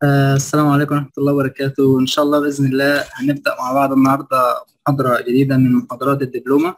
آه، السلام عليكم ورحمة الله وبركاته إن شاء الله بإذن الله هنبدأ مع بعض النهاردة محاضرة جديدة من محاضرات الدبلومة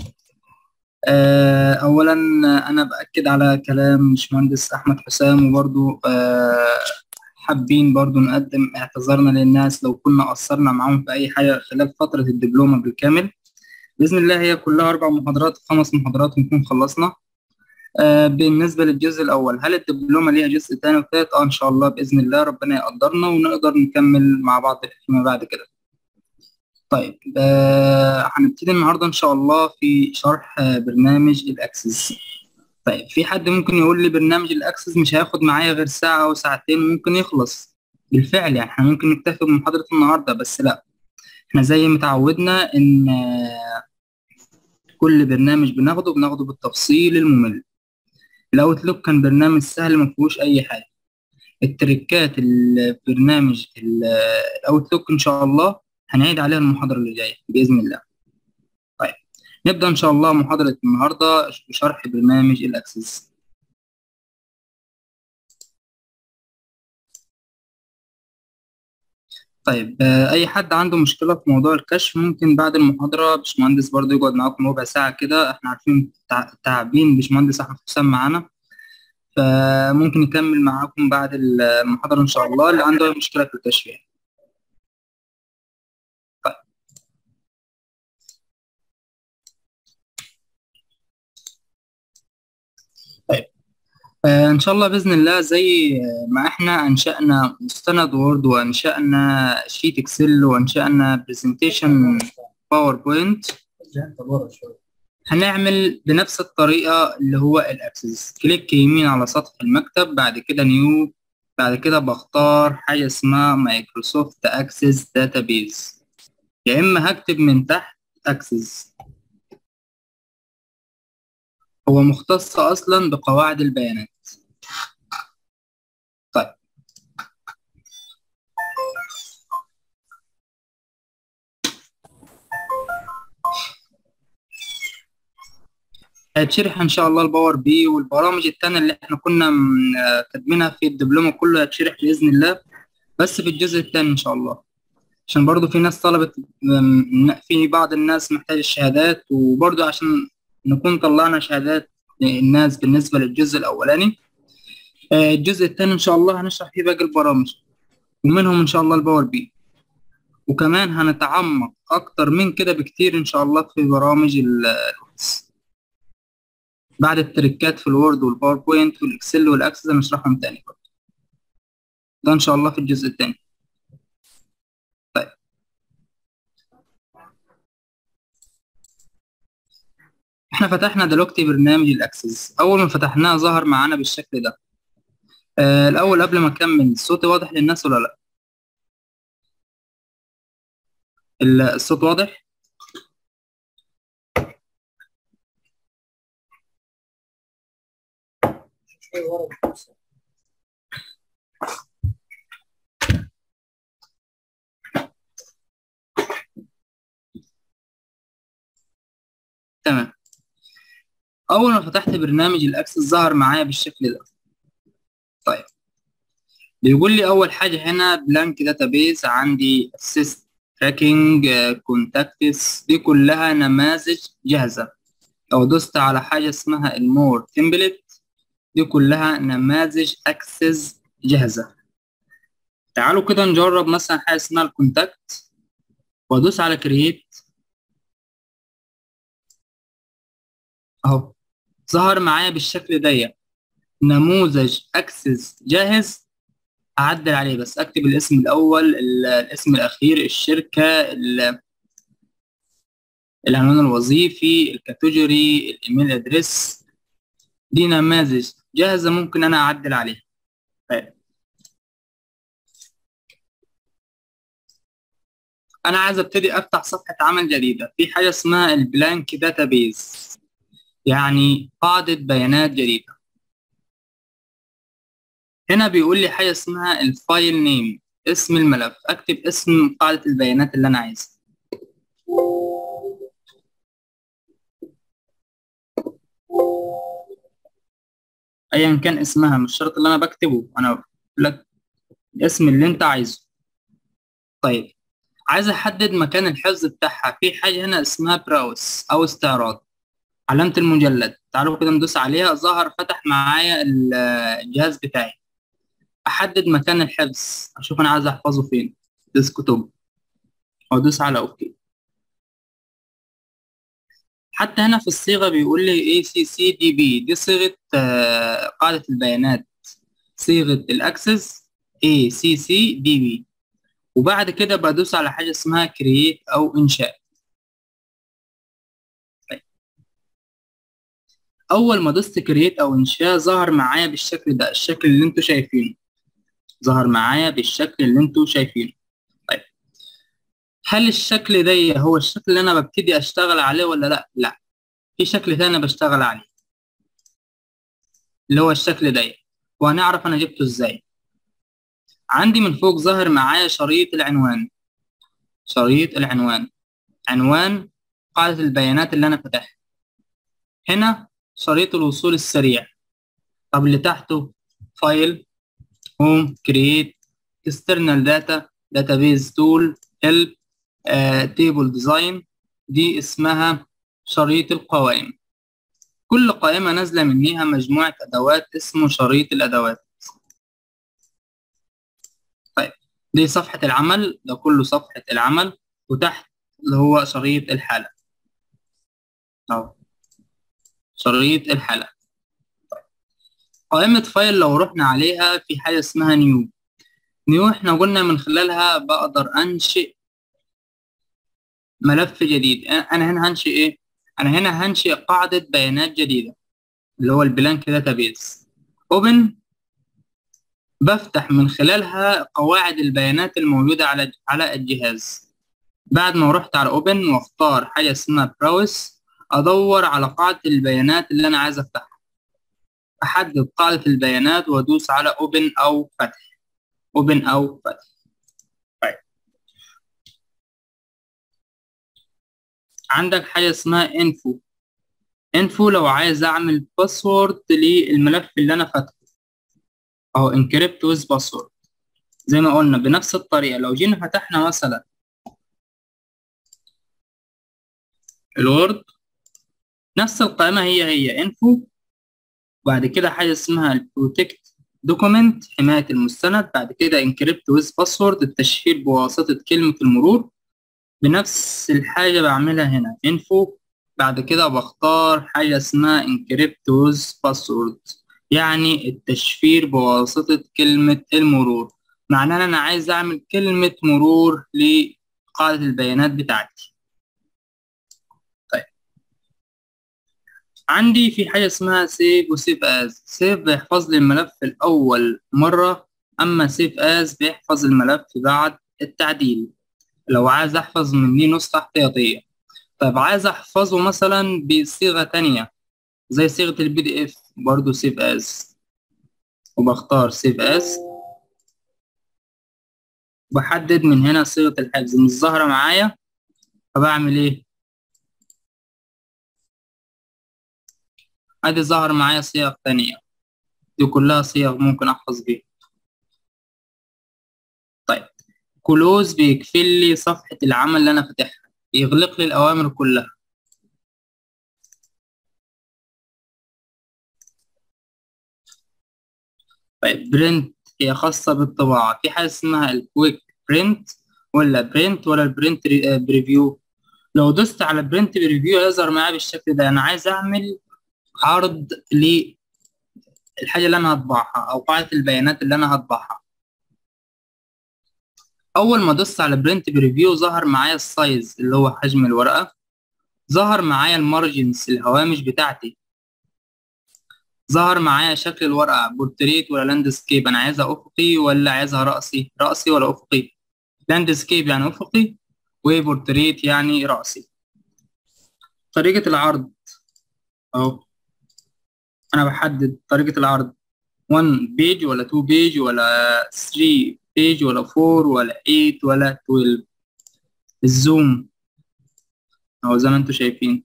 آه، أولا أنا بأكد على كلام باشمهندس أحمد حسام وبرضو آه، حابين برضو نقدم اعتذارنا للناس لو كنا قصرنا معاهم في أي حاجة خلال فترة الدبلومة بالكامل بإذن الله هي كلها أربع محاضرات خمس محاضرات ونكون خلصنا آه، بالنسبة للجزء الأول هل الدبلومة ليها جزء تاني وتالت؟ آه إن شاء الله بإذن الله ربنا يقدرنا ونقدر نكمل مع بعض فيما بعد كده. طيب آه هنبتدي النهاردة إن شاء الله في شرح آه برنامج الأكسس. طيب في حد ممكن يقول لي برنامج الأكسس مش هياخد معايا غير ساعة أو ساعتين وممكن يخلص. بالفعل يعني احنا ممكن نكتفي بمحاضرة النهاردة بس لأ. احنا زي ما اتعودنا إن آه كل برنامج بناخده بناخده بالتفصيل الممل. الاوتلوك كان برنامج سهل ما فيهوش اي حاجه التريكات البرنامج الاوتلوك ان شاء الله هنعيد عليها المحاضره اللي جايه باذن الله طيب نبدا ان شاء الله محاضره النهارده بشرح برنامج الاكسس طيب اي حد عنده مشكله في موضوع الكشف ممكن بعد المحاضره باشمهندس برضه يقعد معاكم ربع ساعه كده احنا عارفين تعبين باشمهندس احمد حسام معانا فممكن يكمل معاكم بعد المحاضره ان شاء الله اللي عنده اي مشكله في الكشف يعني. طيب طيب آه ان شاء الله باذن الله زي ما احنا انشانا مستند وورد وانشانا شيت اكسل وانشانا برزنتيشن باوربوينت هنعمل بنفس الطريقه اللي هو الاكسس كليك يمين على سطح المكتب بعد كده نيو بعد كده بختار حاجه اسمها مايكروسوفت اكسس داتابيز يا اما هكتب من تحت اكسس هو مختص اصلا بقواعد البيانات طيب هيتشرح ان شاء الله الباور بي والبرامج التانية اللي احنا كنا كاتبينها في الدبلومة كله هيتشرح باذن الله بس في الجزء الثاني ان شاء الله عشان برضو في ناس طلبت في بعض الناس محتاج الشهادات وبرضو عشان نكون طلعنا شهادات للناس بالنسبة للجزء الأولاني الجزء الثاني إن شاء الله هنشرح فيه باقي البرامج ومنهم إن شاء الله الباور بي وكمان هنتعمق أكتر من كده بكتير إن شاء الله في برامج الواتس بعد التريكات في الوورد والباوربوينت والإكسل والأكسس هنشرحهم تاني برضه ده إن شاء الله في الجزء الثاني احنا فتحنا دلوقتي برنامج الاكسس اول ما فتحناه ظهر معانا بالشكل ده آه الاول قبل ما اكمل الصوت واضح للناس ولا لا الصوت واضح تمام اول ما فتحت برنامج الاكسس ظهر معايا بالشكل ده طيب بيقول لي اول حاجه هنا بلانك داتابيز عندي اسيست تراكنج كونتاكتس دي كلها نماذج جاهزه لو دوست على حاجه اسمها المور تمبلت دي كلها نماذج اكسس جاهزه تعالوا كده نجرب مثلا حاجه اسمها الكونتاكت وادوس على كرييت اهو ظهر معايا بالشكل ده نموذج اكسس جاهز اعدل عليه بس اكتب الاسم الاول الاسم الاخير الشركه العنوان الوظيفي الكاتيجوري الايميل ادريس دي نماذج جاهزه ممكن انا اعدل عليها طيب. انا عايز ابتدي افتح صفحه عمل جديده في حاجه اسمها البلانك داتابيز يعني قاعدة بيانات جديدة هنا بيقول لي حاجة اسمها الفايل نيم اسم الملف اكتب اسم قاعدة البيانات اللي انا عايزها ايا كان اسمها مش شرط اللي انا بكتبه انا لك الاسم اللي انت عايزه طيب عايز احدد مكان الحفظ بتاعها في حاجة هنا اسمها براوس او استعراض علامة المجلد تعالوا كده ندوس عليها ظهر فتح معايا الجهاز بتاعي احدد مكان الحفظ اشوف انا عايز احفظه فين ديسكتوب وادوس على اوكي حتى هنا في الصيغة بيقول لي اي سي سي دي بي دي صيغة آه، قاعدة البيانات صيغة الاكسس اي سي سي دي بي وبعد كده بدوس على حاجة اسمها كرييت او انشاء طيب. اول ما دوست كرييت او انشاء ظهر معايا بالشكل ده الشكل اللي انتوا شايفينه ظهر معايا بالشكل اللي انتوا شايفينه طيب هل الشكل ده هو الشكل اللي انا ببتدي اشتغل عليه ولا لا لا في شكل تاني بشتغل عليه اللي هو الشكل ده وهنعرف انا جبته ازاي عندي من فوق ظاهر معايا شريط العنوان شريط العنوان عنوان قاعدة البيانات اللي انا فاتحها هنا شريط الوصول السريع طب اللي تحته فايل هوم كرييت external data database tool help تيبل ديزاين دي اسمها شريط القوائم كل قائمة نازلة منها مجموعة أدوات اسمه شريط الأدوات طيب دي صفحة العمل ده كله صفحة العمل وتحت اللي هو شريط الحالة أهو شريط الحالة قائمة فايل لو رحنا عليها في حاجة اسمها نيو نيو احنا قلنا من خلالها بقدر انشئ ملف جديد انا هنا هنشئ ايه انا هنا هنشئ قاعدة بيانات جديدة اللي هو البلانك داتابيز اوبن بفتح من خلالها قواعد البيانات الموجودة على على الجهاز بعد ما رحت على اوبن واختار حاجة اسمها براوس ادور على قاعدة البيانات اللي انا عايز افتحها احدد قاعدة البيانات وادوس على اوبن او فتح اوبن او فتح طيب عندك حاجة اسمها انفو انفو لو عايز اعمل باسورد للملف اللي انا فاتحه اهو انكريبت ويز باسورد زي ما قلنا بنفس الطريقة لو جينا فتحنا مثلا الوورد نفس القائمة هي هي انفو بعد كده حاجة اسمها البروتكت دوكيمنت حماية المستند بعد كده انكريبت ويز باسورد التشفير بواسطة كلمة المرور بنفس الحاجة بعملها هنا انفو بعد كده بختار حاجة اسمها انكريبت ويز باسورد يعني التشفير بواسطة كلمة المرور معناه ان انا عايز اعمل كلمة مرور لقاعدة البيانات بتاعتي طيب عندي في حاجة اسمها سيف وسيف از سيف بيحفظ لي الملف الأول مرة أما سيف از بيحفظ الملف بعد التعديل لو عايز أحفظ مني نسخة احتياطية طيب عايز أحفظه مثلا بصيغة تانية زي صيغة البي دي اف برضو سيف از وبختار سيف از بحدد من هنا صيغة الحفظ مش ظاهرة معايا فبعمل ايه ادي ظهر معايا صيغ تانية دي كلها صيغ ممكن احفظ بيها طيب كلوز بيقفل لي صفحة العمل اللي انا فاتحها يغلق لي الاوامر كلها طيب برنت هي خاصة بالطباعة في حاجة اسمها الكويك برنت ولا برنت ولا البرنت بريفيو لو دوست على برنت بريفيو يظهر معايا بالشكل ده انا عايز اعمل عرض للحاجة اللي انا هطبعها او قاعدة البيانات اللي انا هطبعها اول ما دوست على برنت بريفيو ظهر معايا السايز اللي هو حجم الورقة ظهر معايا المارجنز الهوامش بتاعتي ظهر معايا شكل الورقة بورتريت ولا لاندسكيب أنا عايزها أفقي ولا عايزها رأسي رأسي ولا أفقي لاندسكيب يعني أفقي وبورتريت يعني رأسي طريقة العرض أهو أنا بحدد طريقة العرض 1 بيج ولا 2 بيج ولا 3 بيج ولا 4 ولا 8 ولا 12 الزوم أهو زي ما انتوا شايفين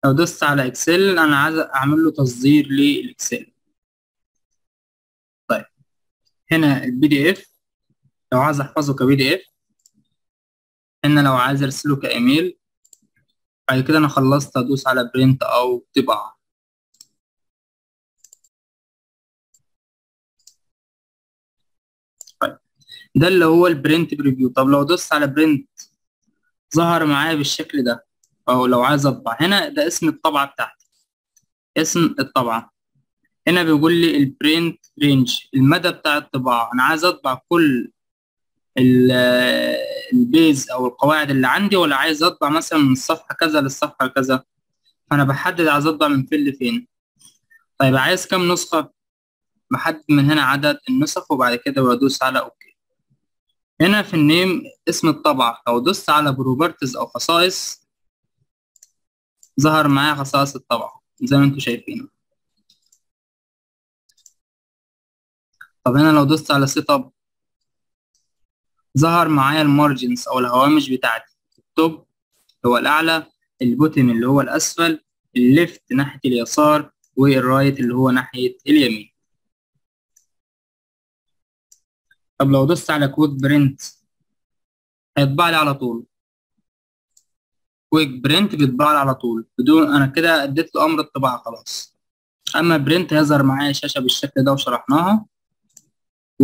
لو دوست على اكسل انا عايز اعمل له تصدير للاكسل طيب هنا البي دي اف لو عايز احفظه كبي دي اف هنا لو عايز ارسله كايميل بعد كده انا خلصت ادوس على برنت او طباعة طيب ده اللي هو البرنت بريفيو طب لو دوست على برنت ظهر معايا بالشكل ده او لو عايز اطبع هنا ده اسم الطبعة بتاعتي اسم الطبعة هنا بيقول لي البرنت رينج المدى بتاع الطباعة انا عايز اطبع كل البيز او القواعد اللي عندي ولا عايز اطبع مثلا من الصفحة كذا للصفحة كذا فانا بحدد عايز اطبع من فين لفين طيب عايز كام نسخة بحدد من هنا عدد النسخ وبعد كده بدوس على اوكي هنا في النيم اسم الطبعة لو دوست على بروبرتيز او خصائص ظهر معايا خصائص الطبعة زي ما انتم شايفين طب هنا لو دوست على سيت اب ظهر معايا المارجنز او الهوامش بتاعتي التوب هو الاعلى البوتم اللي هو الاسفل الليفت ناحية اليسار والرايت اللي هو ناحية اليمين طب لو دوست على كويك برنت هيطبع لي على طول كويك برنت بيطبع لي على طول بدون انا كده اديت له امر الطباعة خلاص اما برنت هيظهر معايا شاشة بالشكل ده وشرحناها و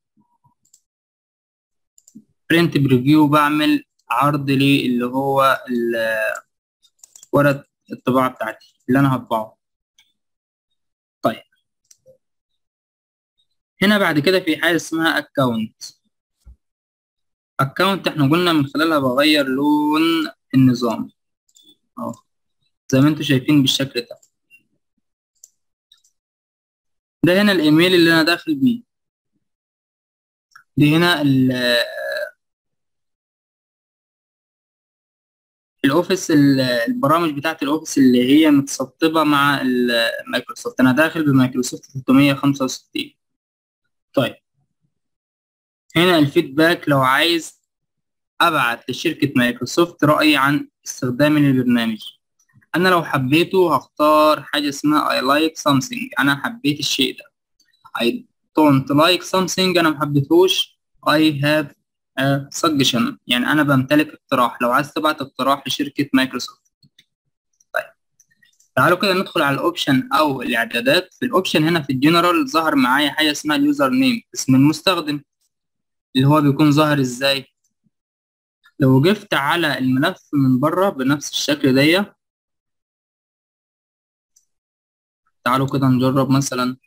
برنت بريفيو بعمل عرض لي اللي هو ورقة الطباعة بتاعتي اللي انا هطبعه طيب هنا بعد كده في حاجة اسمها اكونت اكونت احنا قلنا من خلالها بغير لون النظام اهو زي ما انتم شايفين بالشكل ده ده هنا الايميل اللي انا داخل بيه دي هنا الاوفيس البرامج بتاعت الاوفيس اللي هي متسطبه مع مايكروسوفت انا داخل بمايكروسوفت 365 طيب هنا الفيدباك لو عايز ابعت لشركه مايكروسوفت رايي عن استخدامي للبرنامج انا لو حبيته هختار حاجه اسمها I like something انا حبيت الشيء ده I don't like something انا محبتهوش I have a suggestion يعني انا بمتلك اقتراح لو عايز تبعت اقتراح لشركه مايكروسوفت طيب تعالوا كده ندخل على الاوبشن او الاعدادات في الاوبشن هنا في الجنرال ظهر معايا حاجه اسمها اليوزر نيم اسم المستخدم اللي هو بيكون ظاهر ازاي لو وقفت على الملف من بره بنفس الشكل دي تعالوا كده نجرب مثلا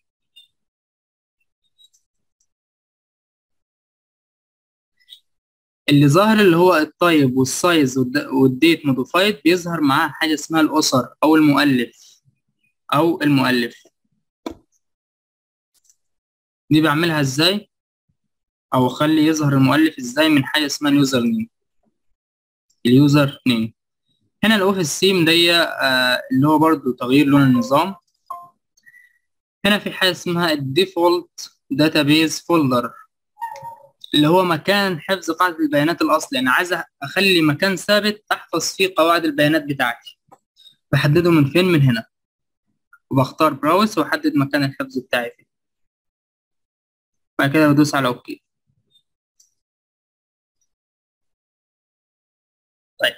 اللي ظاهر اللي هو التايب والسايز والديت موديفايد بيظهر معاه حاجه اسمها الاسر او المؤلف او المؤلف دي بعملها ازاي او اخلي يظهر المؤلف ازاي من حاجه اسمها اليوزر نيم اليوزر نيم هنا الاوفيس سيم دي آه اللي هو برضو تغيير لون النظام هنا في حاجه اسمها الديفولت داتابيز فولدر اللي هو مكان حفظ قاعدة البيانات الأصلي أنا عايز أخلي مكان ثابت أحفظ فيه قواعد البيانات بتاعتي بحدده من فين من هنا وبختار براوس وأحدد مكان الحفظ بتاعي فيه بعد كده بدوس على أوكي طيب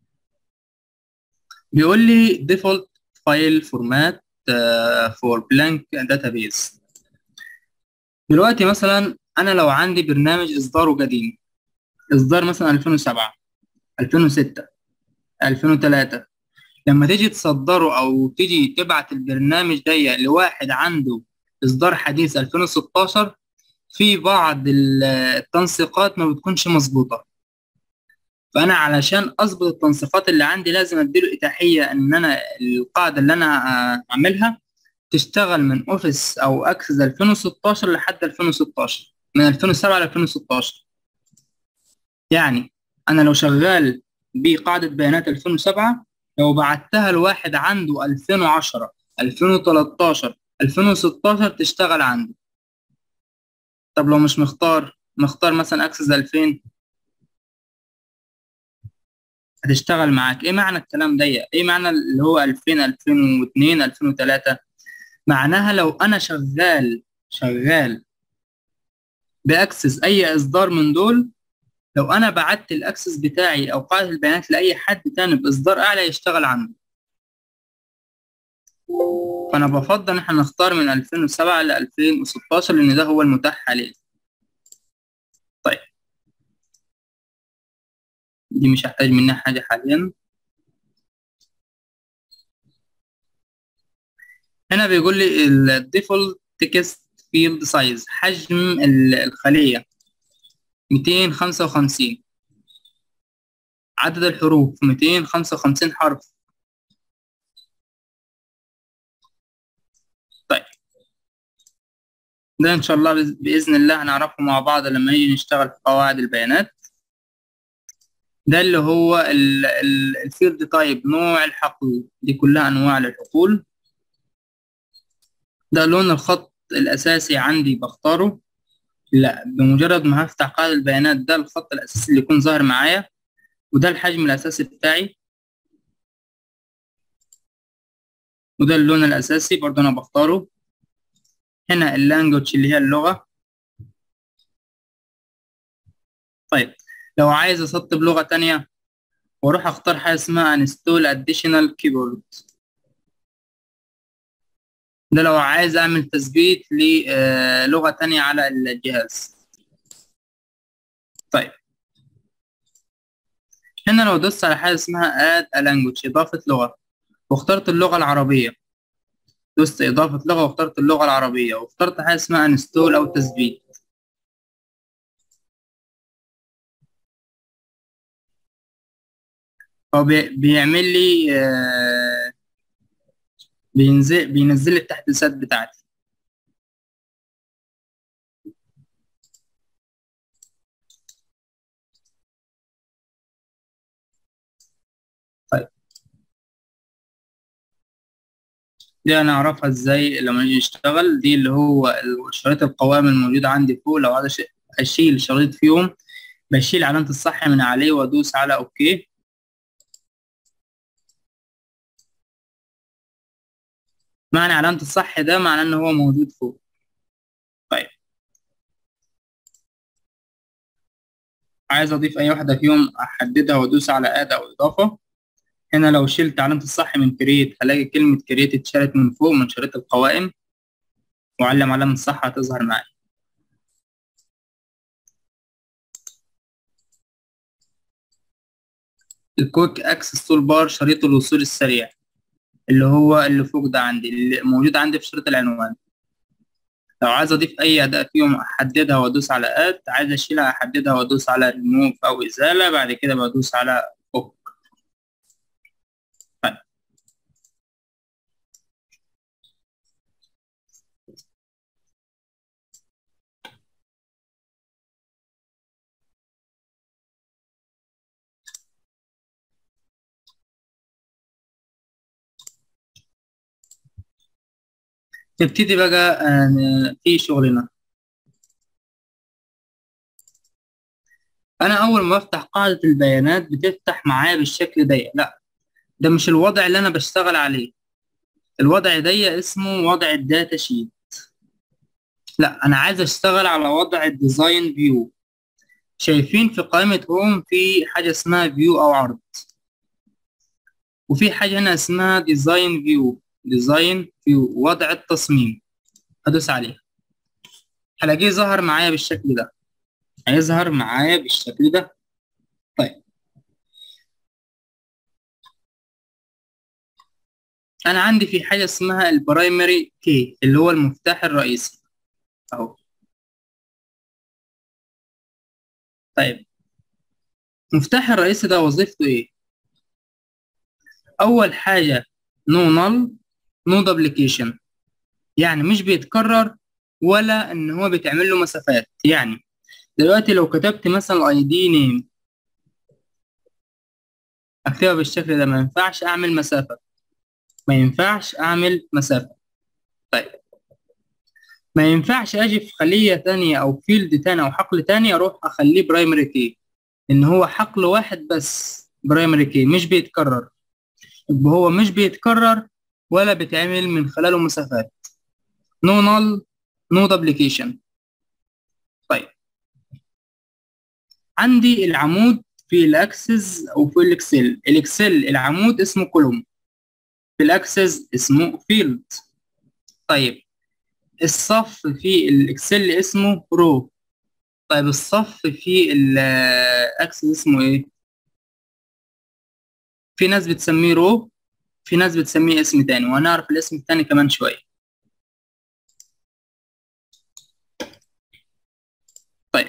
بيقول لي default file format uh, for blank database دلوقتي مثلا انا لو عندي برنامج اصداره قديم اصدار مثلا 2007 2006 2003 لما تيجي تصدره او تيجي تبعت البرنامج ده لواحد عنده اصدار حديث 2016 في بعض التنسيقات ما بتكونش مظبوطه فانا علشان اظبط التنسيقات اللي عندي لازم اديله اتاحيه ان انا القاعده اللي انا اعملها تشتغل من اوفيس او اكسس 2016 لحد 2016 من 2007 ل 2016 يعني انا لو شغال بقاعده بيانات 2007 لو بعتها لواحد عنده 2010 2013 2016 تشتغل عنده طب لو مش مختار مختار مثلا اكسس 2000 هتشتغل معاك ايه معنى الكلام ده ايه معنى اللي هو 2000 2002 2003 معناها لو انا شغال شغال باكسس اي اصدار من دول لو انا بعت الاكسس بتاعي او قاعده البيانات لاي حد تاني باصدار اعلى يشتغل عنده فانا بفضل ان احنا نختار من 2007 ل 2016 لان ده هو المتاح حاليا طيب دي مش هحتاج منها حاجه حاليا هنا بيقول لي الديفولت تكست فيلد سايز حجم الخليه 255 عدد الحروف 255 حرف طيب ده إن شاء الله بإذن الله هنعرفه مع بعض لما نيجي نشتغل في قواعد البيانات ده اللي هو الفيلد تايب نوع الحقل دي كلها أنواع للحقول ده لون الخط الأساسي عندي بختاره لا بمجرد ما هفتح قاعدة البيانات ده الخط الأساسي اللي يكون ظاهر معايا وده الحجم الأساسي بتاعي وده اللون الأساسي برضه أنا بختاره هنا اللانجوج اللي هي اللغة طيب لو عايز أسطب لغة تانية وأروح أختار حاجة اسمها انستول اديشنال كيبورد ده لو عايز أعمل تثبيت للغة تانية على الجهاز طيب هنا لو دوست على حاجة اسمها add a language إضافة لغة واخترت اللغة العربية دوست إضافة لغة واخترت اللغة العربية واخترت حاجة اسمها انستول أو تثبيت هو بيعمل لي آه بينزل بينزل لي التحديثات بتاعتي طيب دي انا اعرفها ازاي لما نيجي نشتغل دي اللي هو شريط القوائم الموجودة عندي فوق لو عايز اشيل شريط فيهم بشيل علامة الصح من عليه وادوس على اوكي معنى علامة الصح ده معناه ان هو موجود فوق طيب عايز اضيف اي واحدة فيهم احددها وادوس على اد او اضافة هنا لو شلت علامة الصح من كريت هلاقي كلمة كريت اتشالت من فوق من شريط القوائم وعلم علامة الصح هتظهر معايا الكويك اكسس تول بار شريط الوصول السريع اللي هو اللي فوق ده عندي اللي موجود عندي في شريط العنوان لو عايز اضيف اي اداة فيهم احددها وادوس على اد عايز اشيلها احددها وادوس على ريموف او ازالة بعد كده بدوس على اوك طيب. نبتدي بقى في شغلنا انا اول ما بفتح قاعدة البيانات بتفتح معايا بالشكل ده لا ده مش الوضع اللي انا بشتغل عليه الوضع ده اسمه وضع الداتا شيت لا انا عايز اشتغل على وضع الديزاين فيو شايفين في قائمة هوم في حاجة اسمها فيو او عرض وفي حاجة هنا اسمها ديزاين فيو ديزاين فيو وضع التصميم ادوس عليه هلاقيه ظهر معايا بالشكل ده هيظهر معايا بالشكل ده طيب انا عندي في حاجه اسمها البرايمري كي اللي هو المفتاح الرئيسي اهو طيب المفتاح الرئيسي ده وظيفته ايه اول حاجه نو نل نو دبليكيشن يعني مش بيتكرر ولا ان هو بيتعمل له مسافات يعني دلوقتي لو كتبت مثلا اي دي نيم اكتبها بالشكل ده ما ينفعش اعمل مسافة ما ينفعش اعمل مسافة طيب ما ينفعش اجي في خلية تانية او فيلد تاني او حقل تاني اروح اخليه برايمري كي ان هو حقل واحد بس برايمري كي مش بيتكرر يبقى هو مش بيتكرر ولا بيتعمل من خلاله مسافات نو نال نو دبليكيشن طيب عندي العمود في الاكسس او في الاكسل الاكسل العمود اسمه كولوم في الاكسس اسمه فيلد طيب الصف في الاكسل اسمه رو طيب الصف في الاكسس اسمه ايه في ناس بتسميه رو في ناس بتسميه اسم تاني وهنعرف الاسم التاني كمان شوية طيب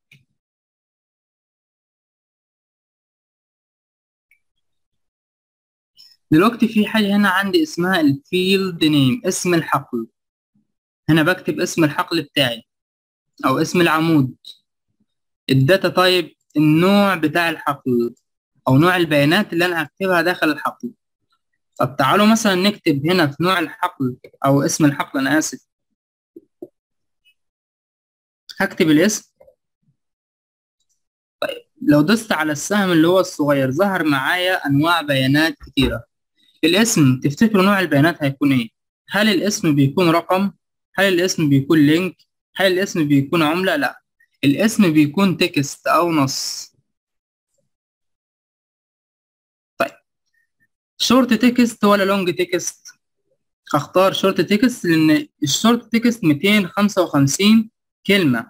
دلوقتي في حاجة هنا عندي اسمها الفيلد نيم اسم الحقل هنا بكتب اسم الحقل بتاعي أو اسم العمود الداتا تايب النوع بتاع الحقل أو نوع البيانات اللي أنا هكتبها داخل الحقل طب تعالوا مثلا نكتب هنا في نوع الحقل أو اسم الحقل أنا آسف هكتب الاسم طيب لو دست على السهم اللي هو الصغير ظهر معايا أنواع بيانات كتيرة الاسم تفتكروا نوع البيانات هيكون إيه؟ هل الاسم بيكون رقم؟ هل الاسم بيكون لينك؟ هل الاسم بيكون عملة؟ لا الاسم بيكون تكست أو نص طيب شورت تكست ولا لونج تكست؟ هختار شورت تكست لأن الشورت تكست 255 كلمة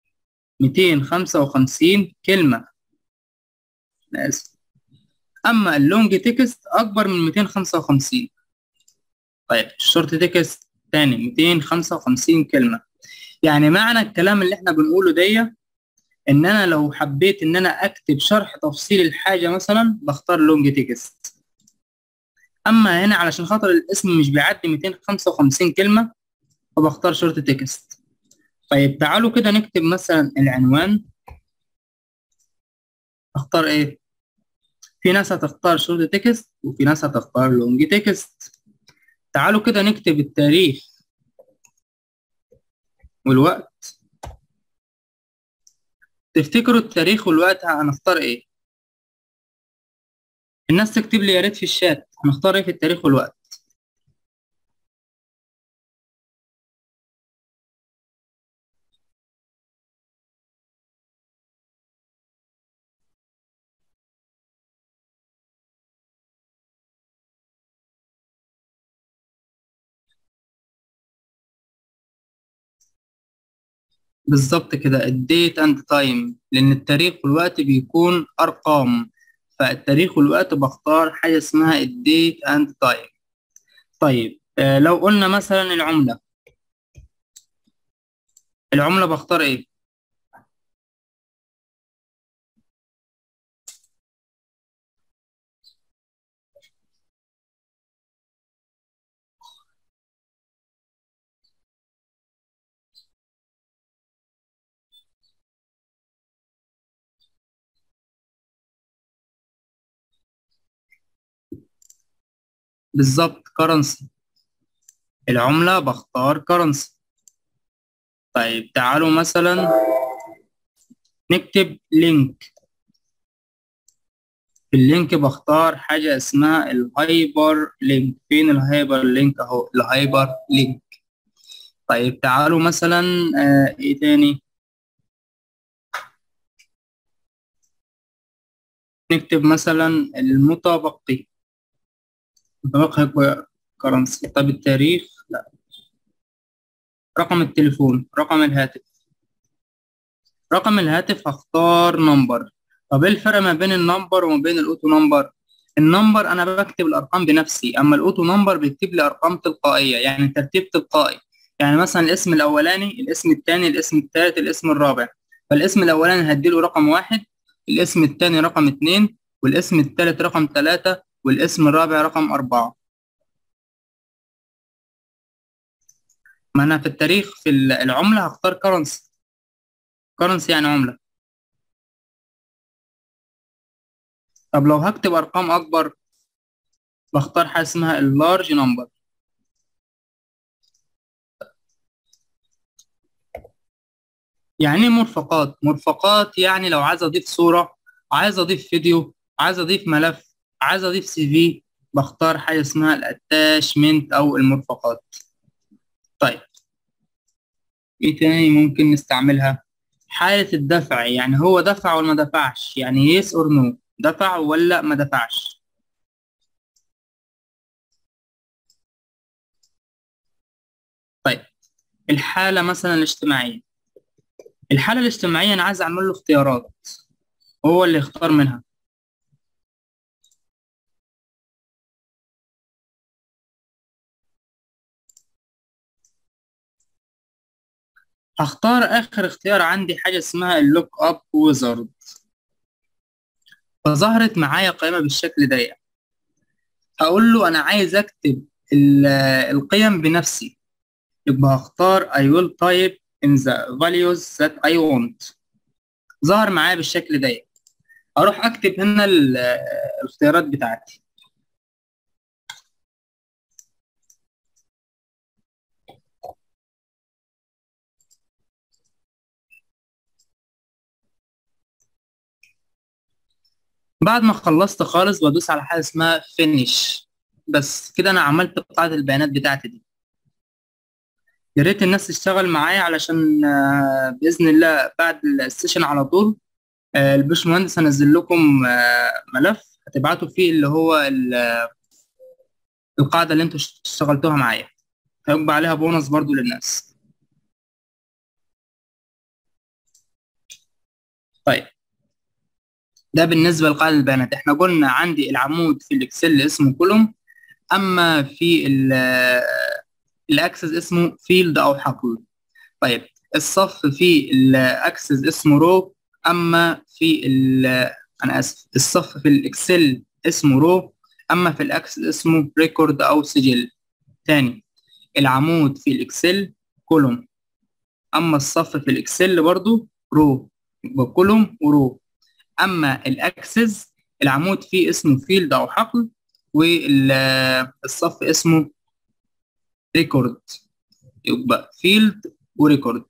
255 كلمة أنا آسف أما اللونج تكست أكبر من 255 طيب الشورت تكست تاني 255 كلمة يعني معنى الكلام اللي احنا بنقوله دي ان انا لو حبيت ان انا اكتب شرح تفصيل الحاجة مثلا بختار لونج تكست اما هنا علشان خاطر الاسم مش بيعدي 255 كلمة فبختار شورت تكست طيب تعالوا كده نكتب مثلا العنوان اختار ايه في ناس هتختار شورت تكست وفي ناس هتختار لونج تكست تعالوا كده نكتب التاريخ والوقت تفتكروا التاريخ والوقت هنختار ايه الناس تكتب لي يا ريت في الشات هنختار ايه في التاريخ والوقت بالظبط كده الديت اند تايم لان التاريخ والوقت بيكون ارقام فالتاريخ والوقت بختار حاجه اسمها الديت اند تايم طيب آه لو قلنا مثلا العمله العمله بختار ايه بالظبط كرنسي العملة بختار كرنسي طيب تعالوا مثلا نكتب لينك في اللينك بختار حاجة اسمها الهايبر لينك فين الهايبر لينك اهو الهايبر لينك طيب تعالوا مثلا آه ايه تاني نكتب مثلا المتبقي متبقي كرنسي طب التاريخ لا رقم التليفون رقم الهاتف رقم الهاتف هختار نمبر طب ايه الفرق ما بين النمبر وما بين الاوتو نمبر النمبر انا بكتب الارقام بنفسي اما الاوتو نمبر بيكتب لي ارقام تلقائيه يعني ترتيب تلقائي يعني مثلا الاسم الاولاني الاسم الثاني الاسم الثالث الاسم الرابع فالاسم الاولاني هديله رقم واحد الاسم الثاني رقم اتنين والاسم الثالث رقم ثلاثة والاسم الرابع رقم أربعة ما أنا في التاريخ في العملة هختار كرنسي كرنسي يعني عملة طب لو هكتب أرقام أكبر بختار حاجة اسمها اللارج نمبر يعني ايه مرفقات مرفقات يعني لو عايز اضيف صورة عايز اضيف فيديو عايز اضيف ملف عايز اضيف سي في بختار حاجه اسمها الاتاشمنت او المرفقات طيب ايه تاني ممكن نستعملها حالة الدفع يعني هو دفع ولا ما دفعش يعني yes or no دفع ولا ما دفعش طيب الحالة مثلا الاجتماعية الحالة الاجتماعية أنا عايز أعمل له اختيارات هو اللي يختار منها هختار آخر اختيار عندي حاجة اسمها اللوك أب ويزارد فظهرت معايا قائمة بالشكل ده هقول له أنا عايز أكتب القيم بنفسي يبقى هختار I will type in the values that I want ظهر معايا بالشكل ده اروح اكتب هنا الاختيارات بتاعتي بعد ما خلصت خالص بدوس على حاجه اسمها finish بس كده انا عملت قاعده البيانات بتاعتي دي يا ريت الناس تشتغل معايا علشان باذن الله بعد السيشن على طول الباشمهندس هنزل لكم ملف هتبعتوا فيه اللي هو القاعده اللي انتوا اشتغلتوها معايا هيبقى عليها بونص برضو للناس طيب ده بالنسبه لقاعده البيانات احنا قلنا عندي العمود في الاكسل اسمه كولوم اما في الاكسس اسمه فيلد او حقل طيب الصف في الاكسس اسمه رو اما في انا اسف الصف في الاكسل اسمه رو اما في الاكسس اسمه ريكورد او سجل تاني العمود في الاكسل كولوم اما الصف في الاكسل برضو رو يبقى كولوم ورو اما الاكسس العمود فيه اسمه فيلد او حقل والصف اسمه ريكورد يبقى فيلد وريكورد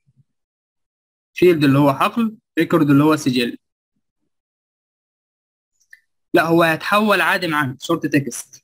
فيلد اللي هو حقل ريكورد اللي هو سجل لا هو هيتحول عادي مع شورت تكست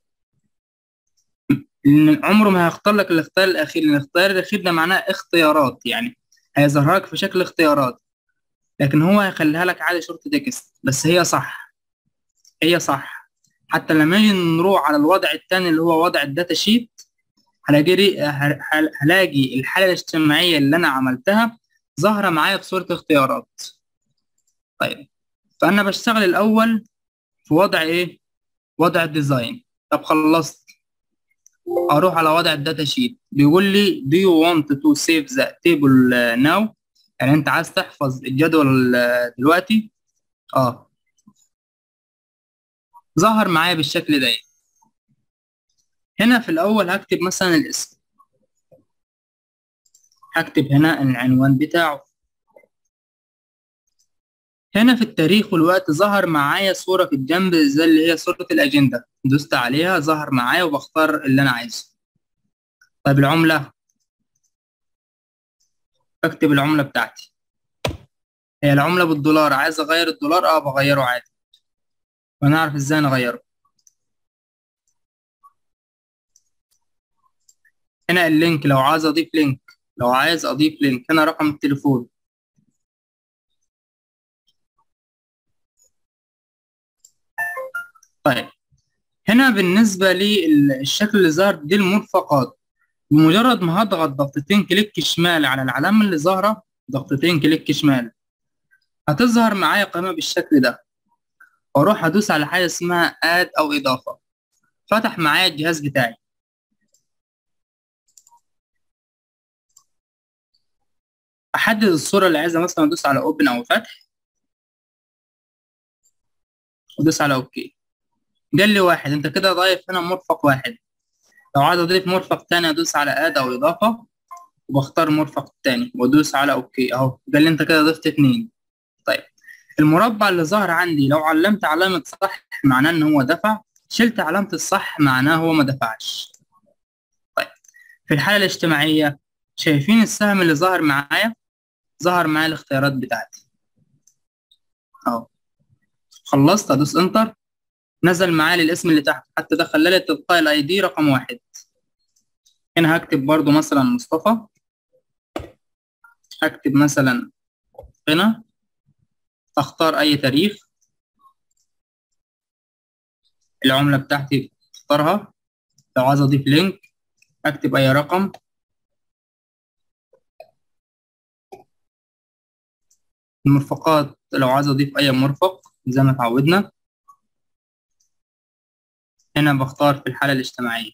لان عمره ما هيختار لك الاختيار الاخير لان الاختيار الاخير ده معناه اختيارات يعني هيظهرها لك في شكل اختيارات لكن هو هيخليها لك عادي شورت تكست بس هي صح هي صح حتى لما نيجي نروح على الوضع الثاني اللي هو وضع الداتا شيت هلاقي هلاقي الحاله الاجتماعيه اللي انا عملتها ظاهره معايا بصوره اختيارات طيب فانا بشتغل الاول في وضع ايه وضع الديزاين طب خلصت اروح على وضع الداتا شيت بيقول لي do you want to save the table now يعني انت عايز تحفظ الجدول دلوقتي اه ظهر معايا بالشكل ده هنا في الاول هكتب مثلا الاسم هكتب هنا العنوان بتاعه هنا في التاريخ والوقت ظهر معايا صورة في الجنب زي اللي هي صورة الأجندة دوست عليها ظهر معايا وبختار اللي أنا عايزه طيب العملة اكتب العملة بتاعتي هي العملة بالدولار عايز أغير الدولار أه بغيره عادي ونعرف إزاي نغيره هنا اللينك لو عايز أضيف لينك لو عايز أضيف لينك هنا رقم التليفون طيب هنا بالنسبة للشكل اللي ظهر دي المرفقات بمجرد ما هضغط ضغطتين كليك شمال على العلامة اللي ظاهرة ضغطتين كليك شمال هتظهر معايا قائمة بالشكل ده واروح ادوس على حاجة اسمها اد او اضافة فتح معايا الجهاز بتاعي احدد الصورة اللي عايزها مثلا ادوس على اوبن او فتح وادوس على اوكي قال لي واحد انت كده ضايف هنا مرفق واحد لو عايز اضيف مرفق تاني ادوس على اد او اضافه وبختار المرفق التاني وادوس على اوكي اهو قال لي انت كده ضفت اتنين طيب المربع اللي ظهر عندي لو علمت علامه صح معناه ان هو دفع شلت علامه الصح معناه هو ما دفعش طيب في الحاله الاجتماعيه شايفين السهم اللي ظهر معايا ظهر معايا الاختيارات بتاعتي اهو خلصت ادوس انتر نزل معايا الاسم اللي تحت حتى ده خلالي تلقائي الاي دي رقم واحد هنا هكتب برضو مثلا مصطفى هكتب مثلا هنا اختار اي تاريخ العملة بتاعتي اختارها لو عايز اضيف لينك اكتب اي رقم المرفقات لو عايز اضيف اي مرفق زي ما اتعودنا هنا بختار في الحالة الاجتماعية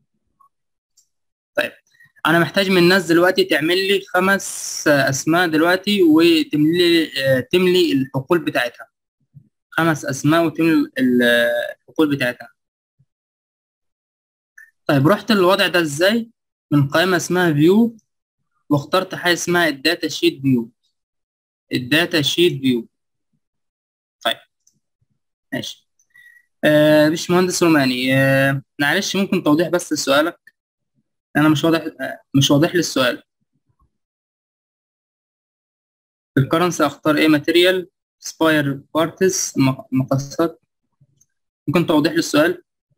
طيب انا محتاج من الناس دلوقتي تعمل لي خمس اسماء دلوقتي وتملي تملي الحقول بتاعتها خمس اسماء وتملي الحقول بتاعتها طيب رحت للوضع ده ازاي من قائمة اسمها فيو واخترت حاجة اسمها الداتا شيت فيو الداتا شيت فيو طيب ماشي آه باشمهندس روماني آه معلش ممكن توضيح بس لسؤالك انا مش واضح آه مش واضح لي السؤال الكرنسي اختار ايه ماتيريال سباير بارتس مقاسات ممكن توضيح لي السؤال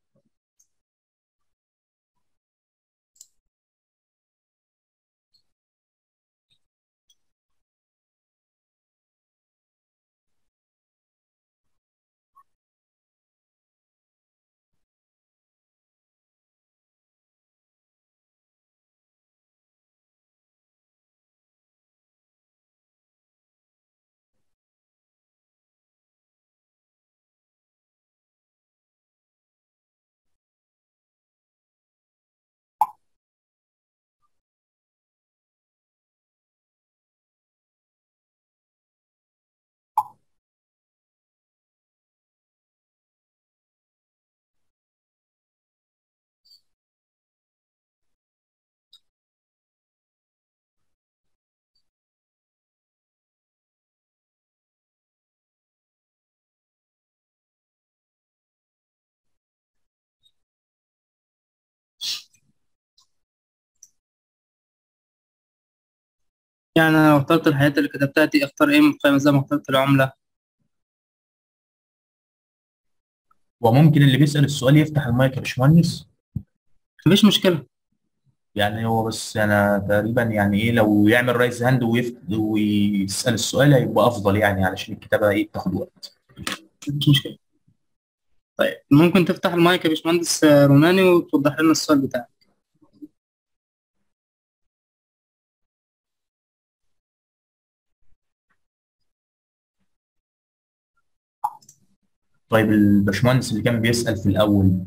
يعني أنا لو اخترت الحاجات اللي كتبتها دي اختار ايه من القائمة زي ما اخترت العملة وممكن اللي بيسأل السؤال يفتح المايك يا باشمهندس مفيش مشكلة يعني هو بس انا تقريبا يعني ايه لو يعمل رايز هاند ويفت ويسأل السؤال هيبقى افضل يعني علشان الكتابة ايه بتاخد وقت مفيش مشكلة طيب ممكن تفتح المايك يا باشمهندس روماني وتوضح لنا السؤال بتاعك طيب الباشمهندس اللي كان بيسأل في الاول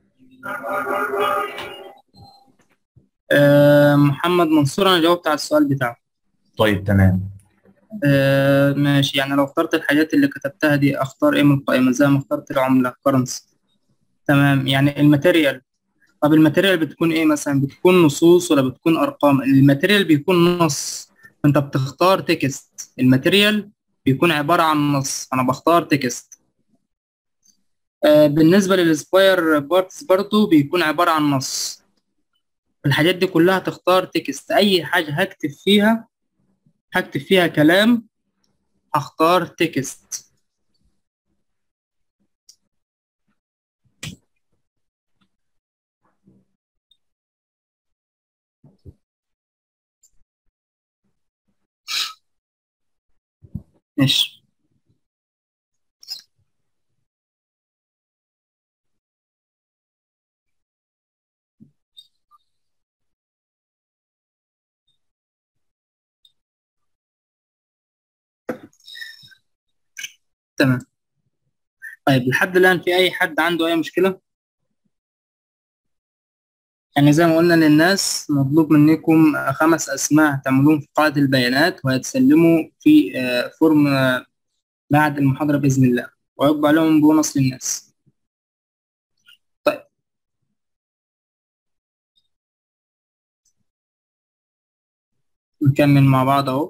آه محمد منصور انا جاوبت على السؤال بتاعه طيب تمام آه ماشي يعني لو اخترت الحاجات اللي كتبتها دي اختار ايه من القائمة زي ما اخترت العملة كرنسي تمام يعني الماتيريال طب الماتيريال بتكون ايه مثلا بتكون نصوص ولا بتكون ارقام الماتيريال بيكون نص انت بتختار تكست الماتيريال بيكون عبارة عن نص انا بختار تكست آه بالنسبة للسباير بارتس برضو بيكون عبارة عن نص الحاجات دي كلها تختار تكست اي حاجة هكتب فيها هكتب فيها كلام هختار تكست ماشي تمام طيب لحد الآن في أي حد عنده أي مشكلة؟ يعني زي ما قلنا للناس مطلوب منكم خمس أسماء تعملوهم في قاعدة البيانات وهتسلموا في فورم بعد المحاضرة بإذن الله ويطبع لهم بونص للناس طيب نكمل مع بعض أهو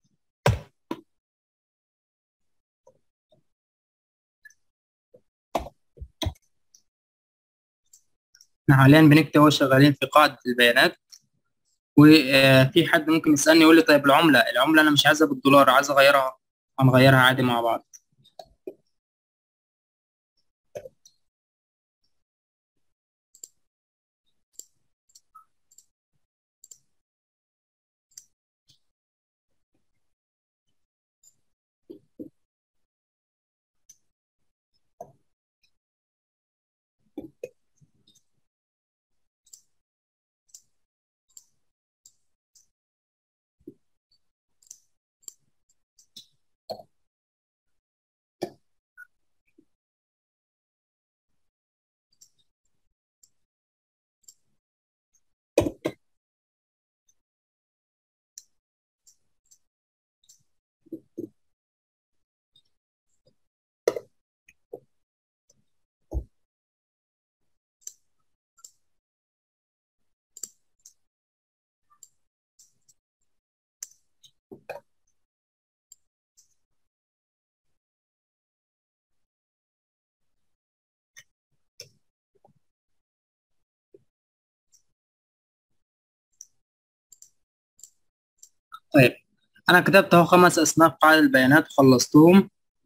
احنا حاليا بنكتب وشغالين في قاعدة البيانات وفي حد ممكن يسألني يقول لي طيب العملة العملة أنا مش عايزها بالدولار عايز أغيرها هنغيرها عادي مع بعض طيب انا كتبت اهو خمس اسماء في قاعدة البيانات وخلصتهم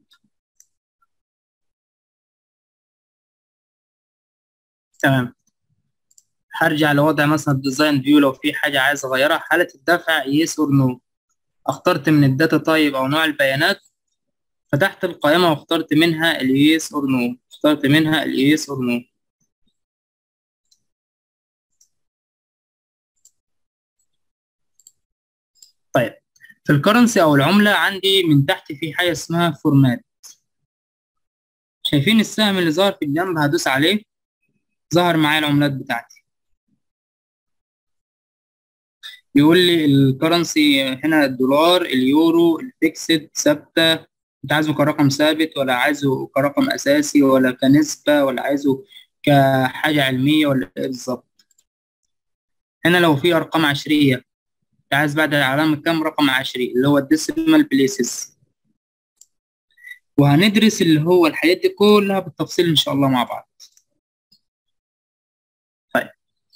تمام هرجع لوضع مثلا الديزاين فيو لو في حاجة عايز اغيرها حالة الدفع يس اور نو اخترت من الداتا تايب او نوع البيانات فتحت القائمة واخترت منها اليس اور نو اخترت منها اليس اور نو طيب في الكرنسي او العملة عندي من تحت في حاجة اسمها فورمات شايفين السهم اللي ظهر في الجنب هدوس عليه ظهر معايا العملات بتاعتي يقول لي الكرنسي هنا الدولار اليورو الفيكسد ثابتة انت عايزه كرقم ثابت ولا عايزه كرقم اساسي ولا كنسبة ولا عايزه كحاجة علمية ولا ايه بالظبط هنا لو في ارقام عشرية انت عايز بعد العلامة كام رقم عشري اللي هو الديسيمال بليسز وهندرس اللي هو الحاجات دي كلها بالتفصيل ان شاء الله مع بعض طيب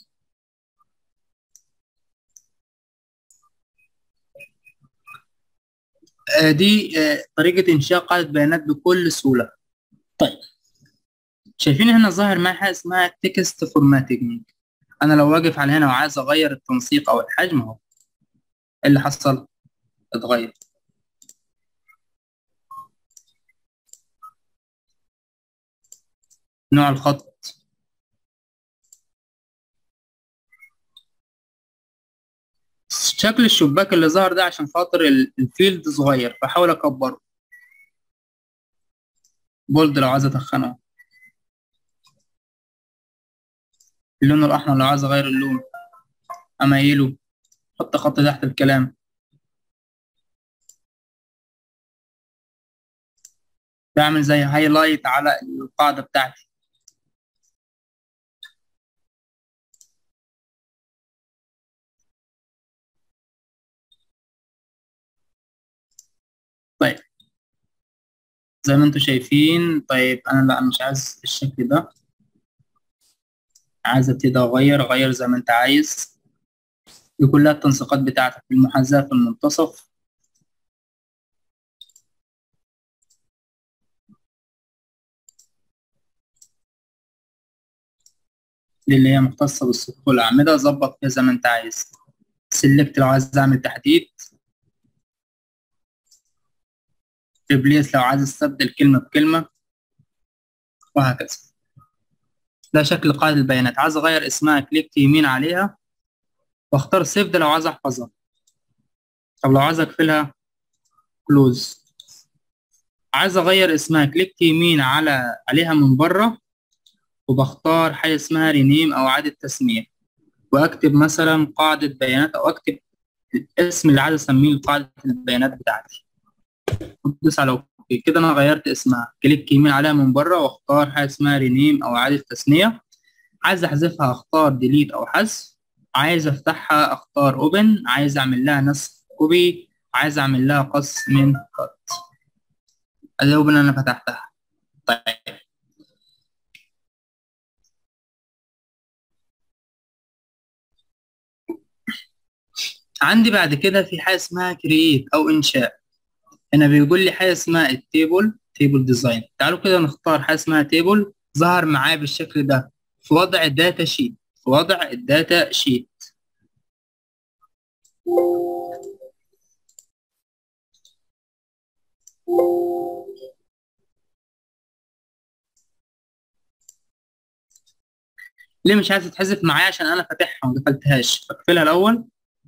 آه دي آه طريقة إنشاء قاعدة بيانات بكل سهولة طيب شايفين هنا ظاهر معايا حاجة اسمها تكست فورماتنج أنا لو واقف على هنا وعايز أغير التنسيق أو الحجم أهو اللي حصل اتغير نوع الخط شكل الشباك اللي ظهر ده عشان خاطر الفيلد صغير فحاول اكبره بولد لو عايز اتخنه اللون الاحمر لو عايز اغير اللون اميله حط خط تحت الكلام بعمل زي هايلايت على القاعدة بتاعتي طيب زي ما انتم شايفين طيب انا لا مش عايز الشكل ده عايز ابتدي اغير اغير زي ما انت عايز دي كلها التنسيقات بتاعتك المحاذاة في المنتصف دي اللي هي مختصة بالصفوف والأعمدة ظبط فيها زي ما انت عايز سيلكت لو عايز اعمل تحديد ريبليس لو عايز استبدل كلمة بكلمة وهكذا ده شكل قاعدة البيانات عايز اغير اسمها كليك يمين عليها واختار سيف ده لو عايز احفظها طب لو عايز اقفلها كلوز عايز اغير اسمها كليك يمين على عليها من بره وبختار حاجة اسمها رينيم او اعادة تسمية واكتب مثلا قاعدة بيانات او اكتب الاسم اللي عايز اسميه لقاعدة البيانات بتاعتي ادوس على اوكي كده انا غيرت اسمها كليك يمين عليها من بره واختار حاجة اسمها رينيم او اعادة تسمية عايز احذفها اختار ديليت او حذف عايز افتحها اختار اوبن عايز اعمل لها نسخ كوبي عايز اعمل لها قص من كات ادي اوبن انا فتحتها طيب عندي بعد كده في حاجه اسمها كرييت او انشاء هنا بيقول لي حاجه اسمها التيبل تيبل ديزاين تعالوا كده نختار حاجه اسمها تيبل ظهر معايا بالشكل ده في وضع الداتا شيت في وضع الداتا شيت ليه مش عايز تتحذف معايا عشان انا فاتحها وما قفلتهاش فاقفلها الاول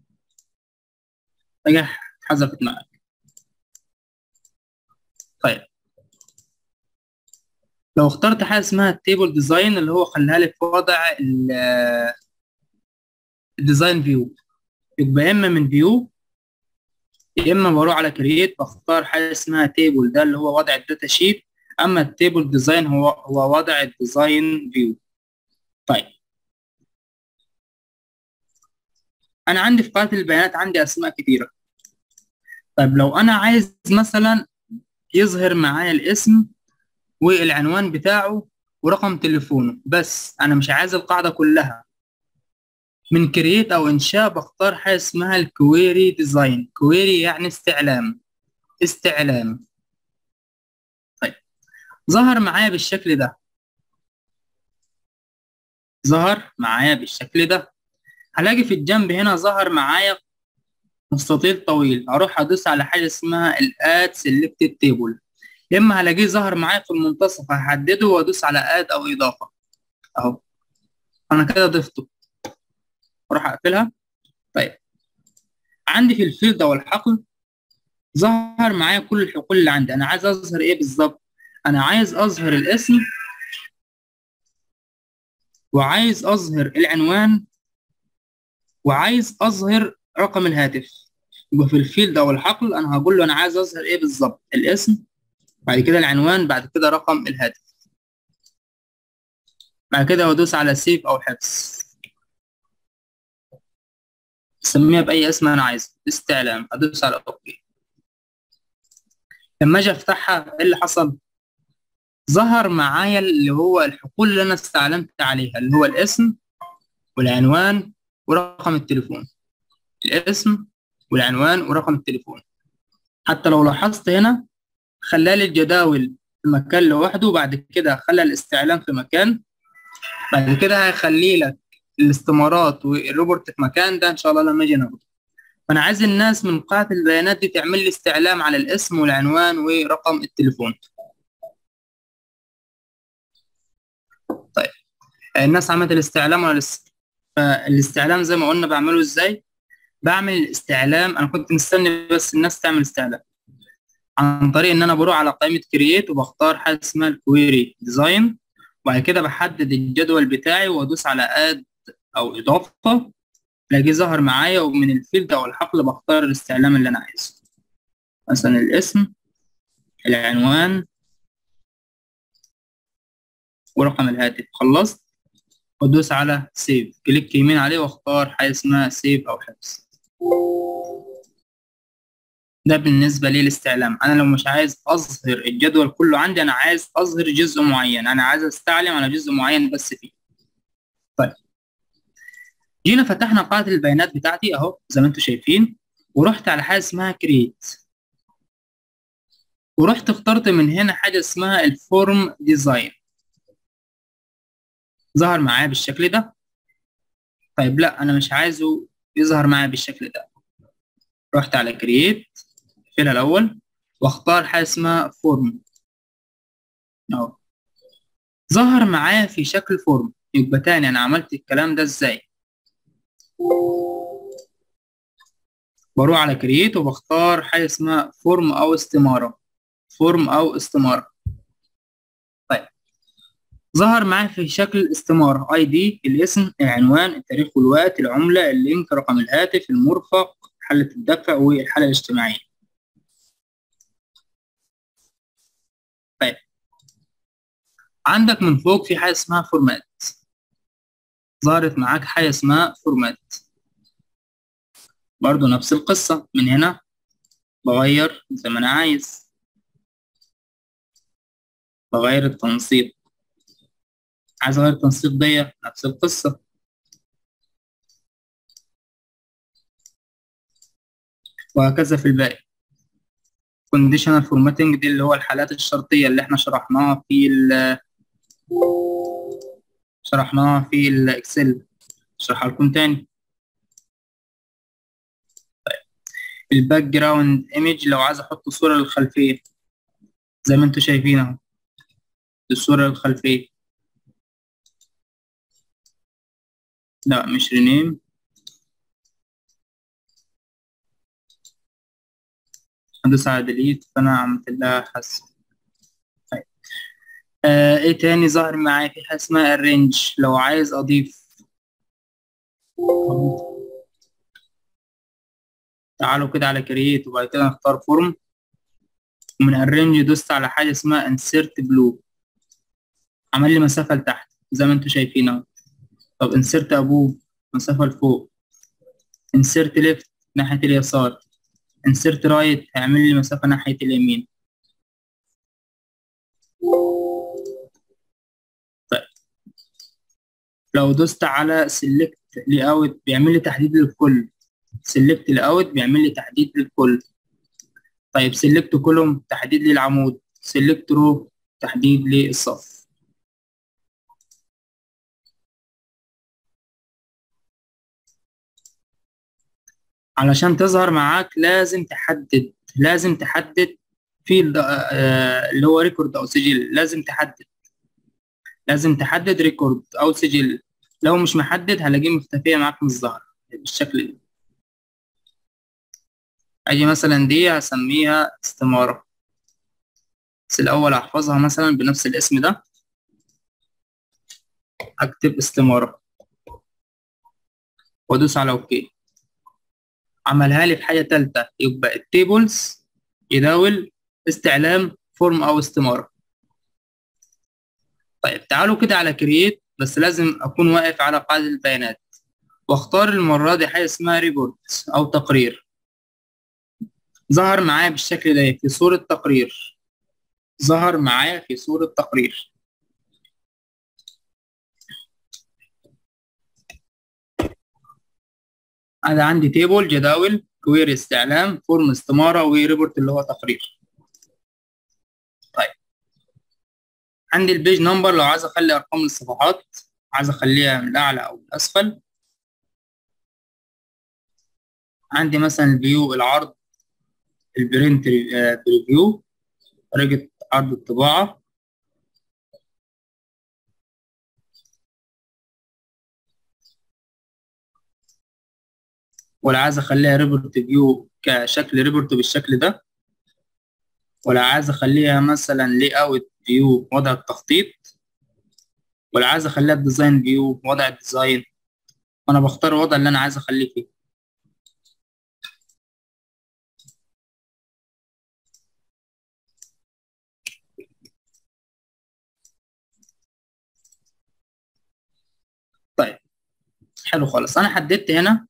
نجح اتحذفت معاك طيب لو اخترت حاجه اسمها التيبل ديزاين اللي هو خليها لي في وضع الديزاين فيو يبقى يا اما من فيو يا اما بروح على كرييت بختار حاجه اسمها تيبل ده اللي هو وضع الداتا شيت اما التيبل ديزاين هو هو وضع الديزاين فيو طيب انا عندي في قاعده البيانات عندي اسماء كتيره طيب لو انا عايز مثلا يظهر معايا الاسم والعنوان بتاعه ورقم تليفونه بس انا مش عايز القاعده كلها من كرييت او انشاء بختار حاجه اسمها الكويري ديزاين كويري يعني استعلام استعلام طيب ظهر معايا بالشكل ده ظهر معايا بالشكل ده هلاقي في الجنب هنا ظهر معايا مستطيل طويل اروح ادوس على حاجه اسمها الاد سيلكتد تيبل يا اما هلاقيه ظهر معايا في المنتصف هحدده وادوس على اد او اضافه اهو انا كده ضفته اروح اقفلها طيب عندي في الفيلد او الحقل ظهر معايا كل الحقول اللي عندي انا عايز اظهر ايه بالظبط انا عايز اظهر الاسم وعايز اظهر العنوان وعايز اظهر رقم الهاتف يبقى في الفيلد او الحقل انا هقول له انا عايز اظهر ايه بالظبط الاسم بعد كده العنوان بعد كده رقم الهاتف بعد كده بدوس على سيف او حفظ اسميها باي اسم انا عايزه استعلام ادوس على اوكي لما اجي افتحها ايه اللي حصل ظهر معايا اللي هو الحقول اللي انا استعلمت عليها اللي هو الاسم والعنوان ورقم التليفون الاسم والعنوان ورقم التليفون حتى لو لاحظت هنا خلالي الجداول في مكان لوحده وبعد كده خلى الاستعلام في مكان بعد كده هيخلي لك الاستمارات والروبورت في مكان ده ان شاء الله لما اجي ناخده فانا عايز الناس من قاعة البيانات دي تعمل لي استعلام على الاسم والعنوان ورقم التليفون طيب الناس عملت الاستعلام ولا لسه فالاستعلام زي ما قلنا بعمله ازاي بعمل الاستعلام انا كنت مستني بس الناس تعمل استعلام عن طريق ان انا بروح على قائمة كرييت وبختار حاجة اسمها الكويري ديزاين وبعد كده بحدد الجدول بتاعي وادوس على اد او اضافة الاقيه ظهر معايا ومن الفيلد او الحقل بختار الاستعلام اللي انا عايزه مثلا الاسم العنوان ورقم الهاتف خلصت وادوس على سيف كليك يمين عليه واختار حاجه اسمها سيف او حفظ ده بالنسبه لي الاستعلام انا لو مش عايز اظهر الجدول كله عندي انا عايز اظهر جزء معين انا عايز استعلم على جزء معين بس فيه طيب جينا فتحنا قاعده البيانات بتاعتي اهو زي ما انتم شايفين ورحت على حاجه اسمها كرييت ورحت اخترت من هنا حاجه اسمها الفورم ديزاين ظهر معايا بالشكل ده طيب لا انا مش عايزه يظهر معايا بالشكل ده رحت على كرييت اقفلها الاول واختار حاجه اسمها فورم اهو ظهر معايا في شكل فورم يبقى تاني انا عملت الكلام ده ازاي بروح على كرييت وبختار حاجه اسمها فورم او استماره فورم او استماره طيب ظهر معايا في شكل استمارة اي دي الاسم العنوان التاريخ والوقت العملة اللينك رقم الهاتف المرفق حالة الدفع والحالة الاجتماعية طيب عندك من فوق في حاجة اسمها فورمات ظهرت معاك حاجة اسمها فورمات برضو نفس القصة من هنا بغير زي ما أنا عايز بغير التنسيق عايز اغير التنسيق دي نفس القصة وهكذا في الباقي conditional formatting دي اللي هو الحالات الشرطية اللي احنا شرحناها في ال شرحناها في الاكسل اشرحها لكم تاني الباك جراوند ايمج لو عايز احط صورة للخلفية زي ما انتم شايفين اهو الصورة للخلفية لا مش رينيم هدوس على ديليت فانا عملت لها حذف طيب آه ايه تاني ظهر معايا في حاجه اسمها الرينج لو عايز اضيف تعالوا كده على كرييت وبعد كده نختار فورم ومن الرينج دوست على حاجه اسمها انسيرت بلو عمل لي مسافه لتحت زي ما انتم شايفين اهو طب انسرت ابوه مسافة لفوق انسرت ليفت ناحية اليسار insert right هيعمل لي مسافة ناحية اليمين طيب لو دوست على select layout بيعمل لي تحديد للكل select layout بيعمل لي تحديد للكل طيب select column تحديد للعمود select row تحديد للصف علشان تظهر معاك لازم تحدد لازم تحدد فيلد اللي هو ريكورد او سجل لازم تحدد لازم تحدد ريكورد او سجل لو مش محدد هلاقيه مختفية معاك مش ظاهرة بالشكل ده اجي مثلا دي هسميها استمارة بس الاول هحفظها مثلا بنفس الاسم ده اكتب استمارة وادوس على اوكي عملها لي في حاجة تالتة يبقى التيبلز يداول استعلام فورم أو استمارة طيب تعالوا كده على كرييت بس لازم أكون واقف على قاعدة البيانات واختار المرة دي حاجة اسمها ريبورت أو تقرير ظهر معايا بالشكل ده في صورة تقرير ظهر معايا في صورة تقرير أنا عندي تيبل جداول كويري استعلام فورم استمارة وريبورت اللي هو تقرير طيب عندي البيج نمبر لو عايز اخلي ارقام الصفحات عايز اخليها من الاعلى او الاسفل عندي مثلا الفيو العرض البرنت بريفيو طريقة عرض الطباعة ولا عايز اخليها ريبورت فيو كشكل ريبورت بالشكل ده ولا عايز اخليها مثلا لي اوت فيو وضع التخطيط ولا عايز اخليها ديزاين فيو وضع الديزاين وانا بختار الوضع اللي انا عايز اخليه فيه طيب حلو خالص انا حددت هنا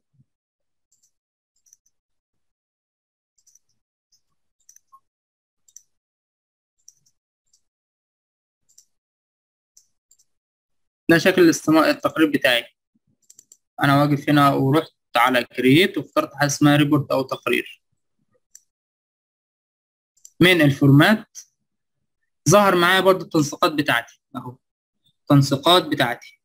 ده شكل الاستماع التقرير بتاعي انا واقف هنا ورحت على كرييت واخترت حاجه اسمها ريبورت او تقرير من الفورمات ظهر معايا برضو التنسيقات بتاعتي اهو التنسيقات بتاعتي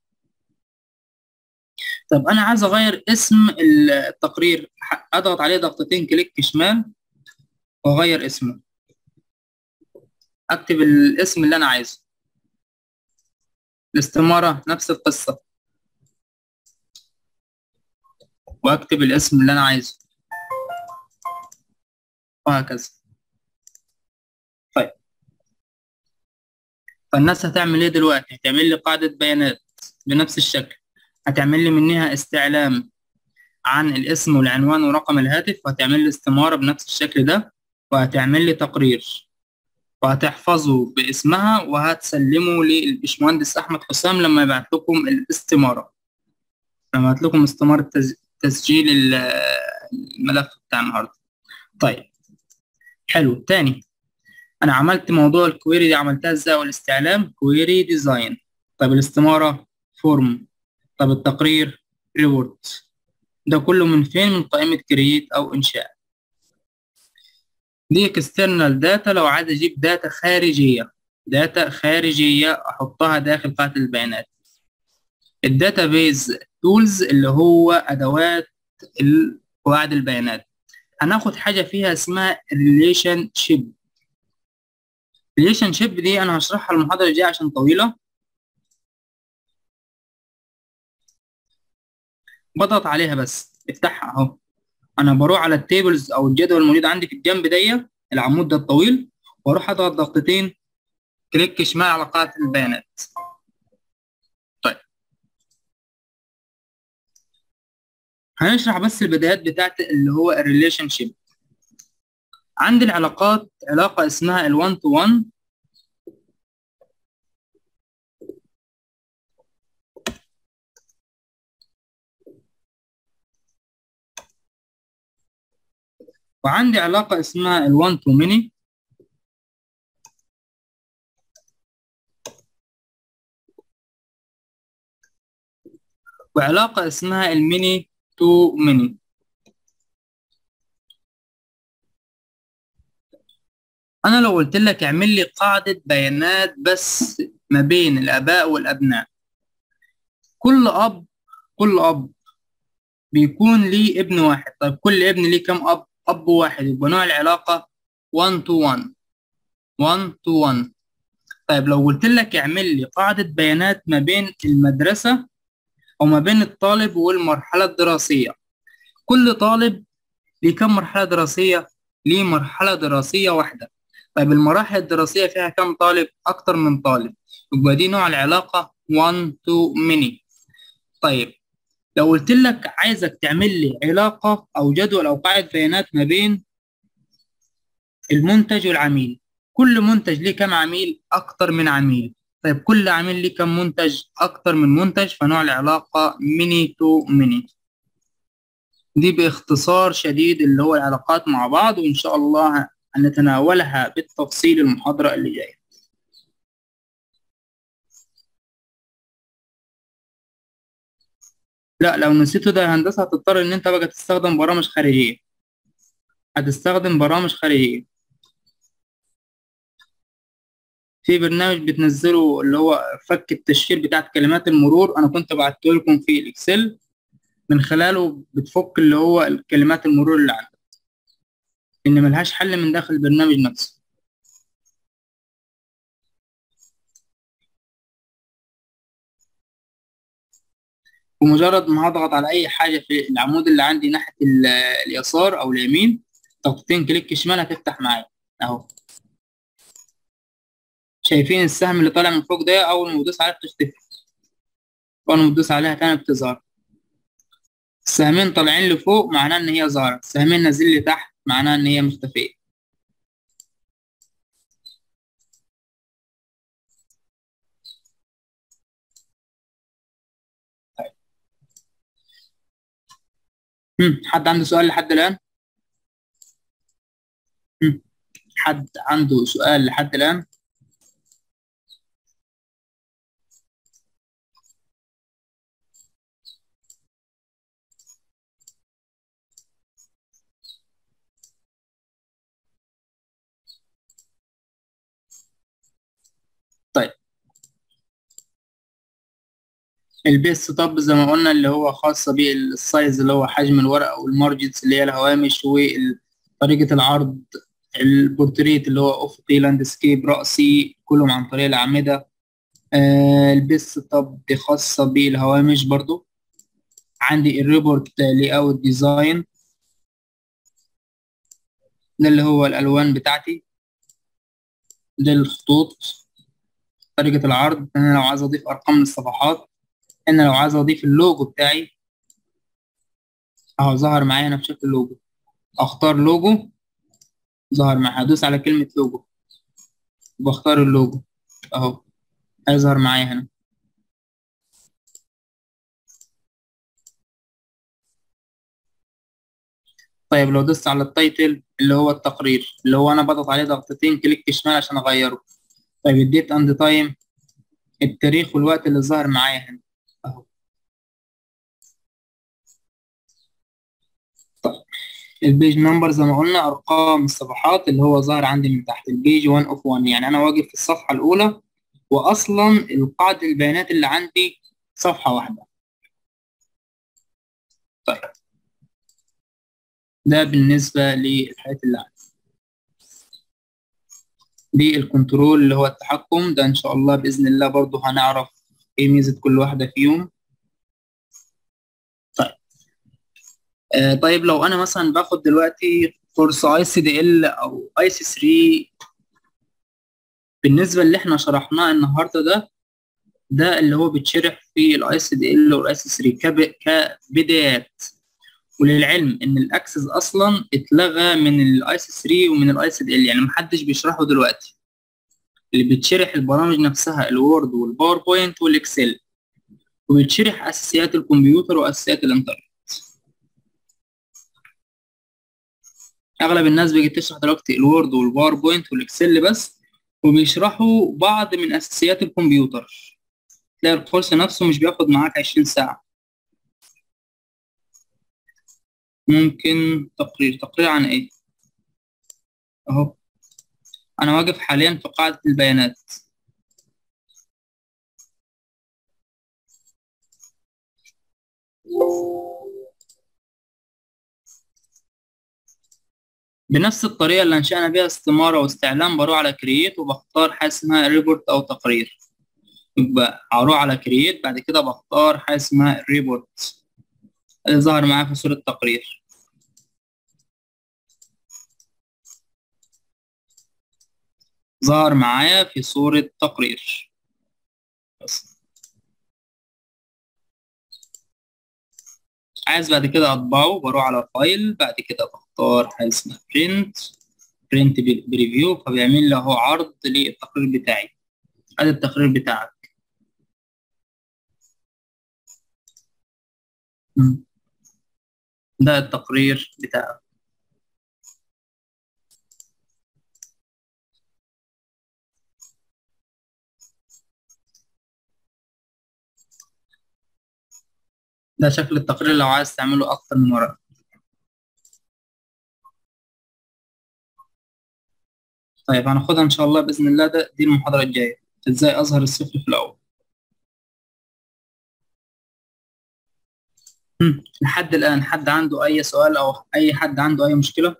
طب انا عايز اغير اسم التقرير اضغط عليه ضغطتين كليك شمال واغير اسمه اكتب الاسم اللي انا عايزه الاستمارة نفس القصة واكتب الاسم اللي انا عايزه وهكذا طيب فالناس هتعمل ايه دلوقتي هتعمل لي قاعدة بيانات بنفس الشكل هتعمل لي منها استعلام عن الاسم والعنوان ورقم الهاتف وهتعمل لي استمارة بنفس الشكل ده وهتعمل لي تقرير وهتحفظه باسمها وهتسلمه للبشمهندس احمد حسام لما يبعت لكم الاستماره لما يبعت لكم استماره تسجيل الملف بتاع النهارده طيب حلو تاني انا عملت موضوع الكويري دي عملتها ازاي والاستعلام كويري ديزاين طب الاستماره فورم طب التقرير ريبورت ده كله من فين من قائمه كرييت او انشاء دي اكسترنال داتا لو عايز اجيب داتا خارجيه داتا خارجيه احطها داخل قاعده البيانات الداتا بيز تولز اللي هو ادوات قواعد البيانات هناخد حاجه فيها اسمها ريليشن شيب ريليشن شيب دي انا هشرحها المحاضره الجايه عشان طويله بضغط عليها بس افتحها اهو انا بروح على التيبلز او الجدول الموجود عندي في الجنب دي العمود ده الطويل واروح اضغط ضغطتين كليك شمال على قاعده البيانات طيب هنشرح بس البدايات بتاعت اللي هو الريليشن شيب عندي العلاقات علاقه اسمها ال1 تو 1 وعندي علاقة اسمها ال1 to many وعلاقة اسمها الميني تو ميني أنا لو قلت لك اعمل لي قاعدة بيانات بس ما بين الآباء والأبناء كل أب كل أب بيكون ليه ابن واحد طيب كل ابن ليه كم أب؟ أب واحد يبقى نوع العلاقة 1 to 1 1 to 1 طيب لو قلت لك اعمل لي قاعدة بيانات ما بين المدرسة أو ما بين الطالب والمرحلة الدراسية كل طالب ليه كم مرحلة دراسية؟ ليه مرحلة دراسية واحدة طيب المراحل الدراسية فيها كم طالب؟ أكتر من طالب يبقى دي نوع العلاقة 1 to many طيب لو قلت لك عايزك تعمل لي علاقة أو جدول أو قاعدة بيانات ما بين المنتج والعميل كل منتج ليه كم عميل؟ أكتر من عميل طيب كل عميل ليه كم منتج؟ أكتر من منتج فنوع العلاقة ميني تو ميني دي باختصار شديد اللي هو العلاقات مع بعض وإن شاء الله هنتناولها بالتفصيل المحاضرة اللي جاية لا لو نسيته ده هندسة هتضطر إن أنت بقى تستخدم برامج خارجية هتستخدم برامج خارجية في برنامج بتنزله اللي هو فك التشفير بتاعت كلمات المرور أنا كنت بعته لكم في الإكسل من خلاله بتفك اللي هو الكلمات المرور اللي عندك إن ملهاش حل من داخل البرنامج نفسه ومجرد ما هضغط على أي حاجة في العمود اللي عندي ناحية ال- اليسار أو اليمين ضغطتين كليك شمال هتفتح معايا أهو شايفين السهم اللي طالع من فوق ده أول ما بدوس عليها بتختفي أول ما بدوس عليها تاني بتظهر السهمين طالعين لفوق معناه إن هي ظاهرة السهمين نازلين لي تحت معناه إن هي مختفية طيب. هم، حد عنده سؤال لحد الآن؟ هم، حد عنده سؤال لحد الآن؟ طيب البيس طب زي ما قلنا اللي هو خاصة بالسايز اللي هو حجم الورقة والمارجنز اللي هي الهوامش وطريقة العرض البورتريت اللي هو أفقي لاندسكيب رأسي كلهم عن طريق الأعمدة آه البيس طب دي خاصة بالهوامش برضو عندي الريبورت لي اوت ديزاين ده اللي هو الألوان بتاعتي ده الخطوط طريقة العرض أنا لو عايز أضيف أرقام للصفحات أنا لو عايز أضيف اللوجو بتاعي أهو ظهر معايا أنا بشكل لوجو أختار لوجو ظهر معايا هدوس على كلمة لوجو بختار اللوجو أهو هيظهر معايا هنا طيب لو دوست على التايتل اللي هو التقرير اللي هو أنا بضغط عليه ضغطتين كليك شمال عشان أغيره طيب الديت أند تايم التاريخ والوقت اللي ظهر معايا هنا أهو طيب البيج نمبر زي ما قلنا ارقام الصفحات اللي هو ظاهر عندي من تحت البيج 1 اوف 1 يعني انا واقف في الصفحه الاولى واصلا القاعده البيانات اللي عندي صفحه واحده طيب ده بالنسبه للحاجات اللي عندي دي الكنترول اللي هو التحكم ده ان شاء الله باذن الله برضو هنعرف ايه ميزه كل واحده فيهم طيب آه طيب لو انا مثلا باخد دلوقتي كورس اي سي دي ال او اي سي 3 بالنسبه اللي احنا شرحناه النهارده ده ده اللي هو بيتشرح في الاي سي دي ال والاي سي 3 كبدايات وللعلم ان الاكسس اصلا اتلغى من الاي سي 3 ومن الاي سي دي ال يعني محدش بيشرحه دلوقتي اللي بيتشرح البرامج نفسها الوورد والباوربوينت والاكسل وبيتشرح اساسيات الكمبيوتر واساسيات الانترنت اغلب الناس بقت تشرح دلوقتي الوورد والباوربوينت والاكسل بس وبيشرحوا بعض من اساسيات الكمبيوتر تلاقي الكورس نفسه مش بياخد معاك 20 ساعة ممكن تقرير تقرير عن ايه اهو انا واقف حاليا في قاعدة البيانات بنفس الطريقة اللي أنشأنا بيها استمارة واستعلام بروح على كرييت وبختار حاجة اسمها ريبورت أو تقرير يبقى هروح على كرييت بعد كده بختار حاجة اسمها ريبورت اللي ظهر معايا في صورة تقرير ظهر معايا في صورة تقرير بس. عايز بعد كده اطبعه بروح على فايل بعد كده بختار حاجه اسمها برنت برنت بريفيو فبيعمل له عرض للتقرير بتاعي ادي التقرير بتاعك ده التقرير بتاعك ده شكل التقرير لو عايز تعمله اكتر من ورقه طيب هناخدها ان شاء الله باذن الله ده دي المحاضره الجايه ازاي اظهر الصفر في الاول هم، لحد الان حد عنده اي سؤال او اي حد عنده اي مشكله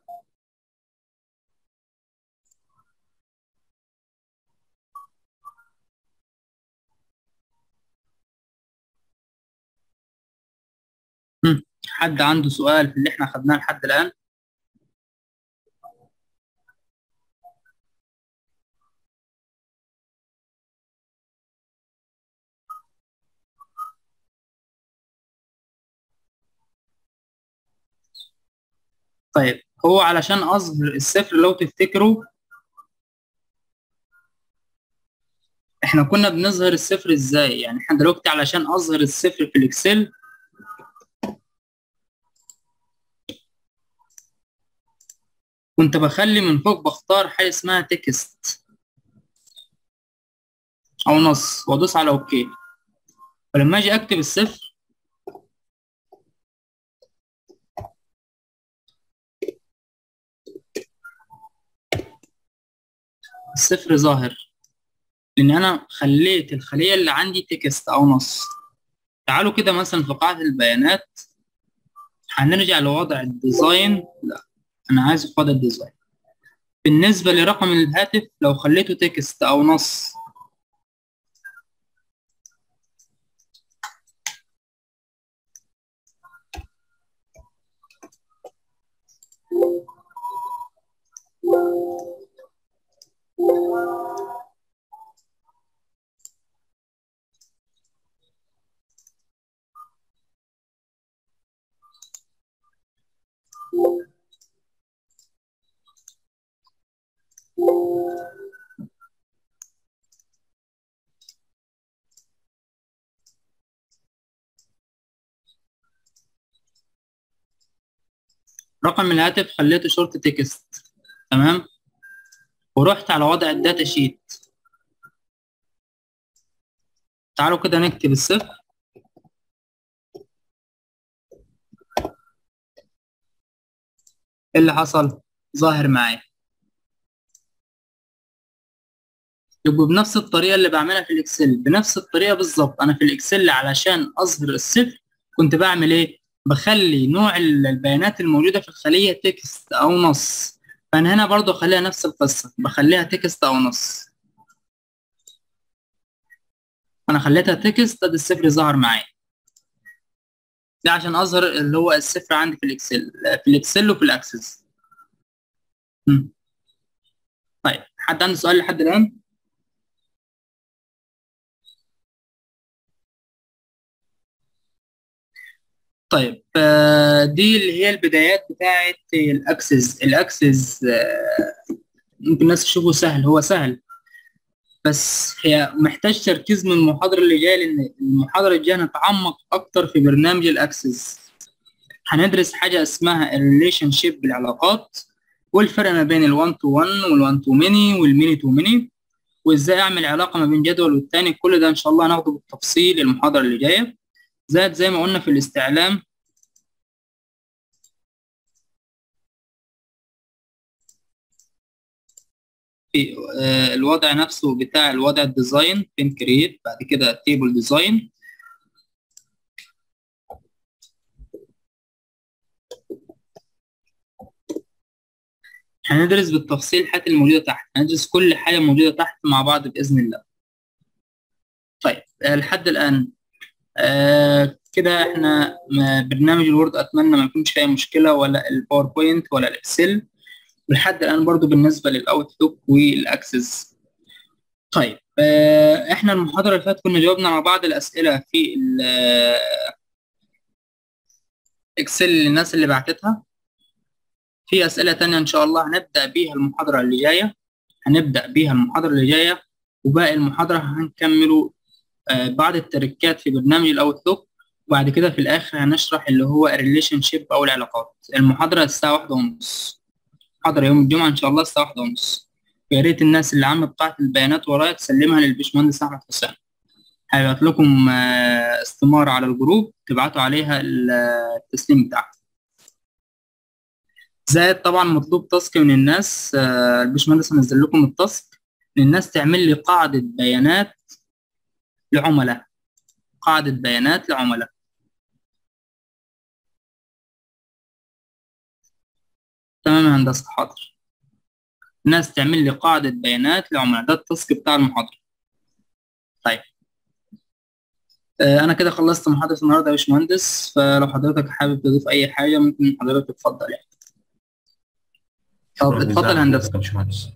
هم، حد عنده سؤال في اللي احنا خدناه لحد الان طيب هو علشان اظهر الصفر لو تفتكروا احنا كنا بنظهر الصفر ازاي يعني احنا دلوقتي علشان اظهر الصفر في الاكسل كنت بخلي من فوق بختار حاجه اسمها تكست او نص وادوس على اوكي فلما اجي اكتب الصفر الصفر ظاهر لان انا خليت الخليه اللي عندي تكست او نص تعالوا كده مثلا في قاعده البيانات هنرجع لوضع الديزاين لا انا عايز في وضع الديزاين بالنسبه لرقم الهاتف لو خليته تكست او نص رقم الهاتف خليته شورت تكست تمام ورحت على وضع الداتا شيت تعالوا كده نكتب الصفر ايه اللي حصل ظاهر معايا يبقى بنفس الطريقة اللي بعملها في الإكسل بنفس الطريقة بالظبط أنا في الإكسل علشان أظهر الصفر كنت بعمل إيه؟ بخلي نوع البيانات الموجودة في الخلية تكست أو نص فأنا هنا برضو أخليها نفس القصة بخليها تكست أو نص أنا خليتها تكست أدي الصفر ظهر معايا ده عشان أظهر اللي هو الصفر عندي في الإكسل في الإكسل وفي الأكسس مم. طيب حد عنده سؤال لحد الآن؟ طيب آه، دي اللي هي البدايات بتاعة الأكسس الأكسس آه، ممكن الناس تشوفه سهل هو سهل بس هي محتاج تركيز من المحاضرة اللي جاية لأن المحاضرة الجاية نتعمق أكتر في برنامج الأكسس هندرس حاجة اسمها الريليشن شيب بالعلاقات والفرق ما بين ال1 تو 1 وال1 تو ميني والميني تو ميني وازاي اعمل علاقه ما بين جدول والتاني كل ده ان شاء الله هناخده بالتفصيل المحاضره اللي جايه زائد زي ما قلنا في الاستعلام في آه، الوضع نفسه بتاع الوضع الديزاين فين كرييت بعد كده تيبل ديزاين هندرس بالتفصيل الحاجات الموجودة تحت هندرس كل حاجة موجودة تحت مع بعض بإذن الله طيب آه، لحد الآن آه كده احنا م- برنامج الوورد أتمنى ما يكونش فيه أي مشكلة ولا الباوربوينت ولا الإكسل ولحد الآن برضو بالنسبة للأوتلوك والأكسس طيب آه احنا المحاضرة اللي فاتت كنا جاوبنا على بعض الأسئلة في الإكسل للناس اللي بعتتها في أسئلة تانية إن شاء الله هنبدأ بيها المحاضرة اللي جاية هنبدأ بيها المحاضرة اللي جاية وباقي المحاضرة هنكمله آه، بعض التركات في برنامج الأوتلوك وبعد كده في الآخر هنشرح اللي هو الريليشن شيب أو العلاقات المحاضرة الساعة واحدة ونص محاضرة يوم الجمعة إن شاء الله الساعة واحدة ونص يا ريت الناس اللي عاملة قاعدة البيانات ورايا تسلمها للبشمهندس أحمد حسام هيبعت لكم آه، استمارة على الجروب تبعتوا عليها التسليم بتاعها زائد طبعا مطلوب تاسك من الناس آه، الباشمهندس هنزل لكم التاسك ان الناس تعمل لي قاعدة بيانات لعملاء قاعدة بيانات لعملاء تمام يا هندسة حاضر الناس تعمل لي قاعدة بيانات لعملاء ده التاسك بتاع المحاضرة طيب آه، أنا كده خلصت محاضرة النهاردة يا باشمهندس فلو حضرتك حابب تضيف أي حاجة ممكن حضرتك تتفضل يعني طب شكرا اتفضل جزيلا هندسة يا باشمهندس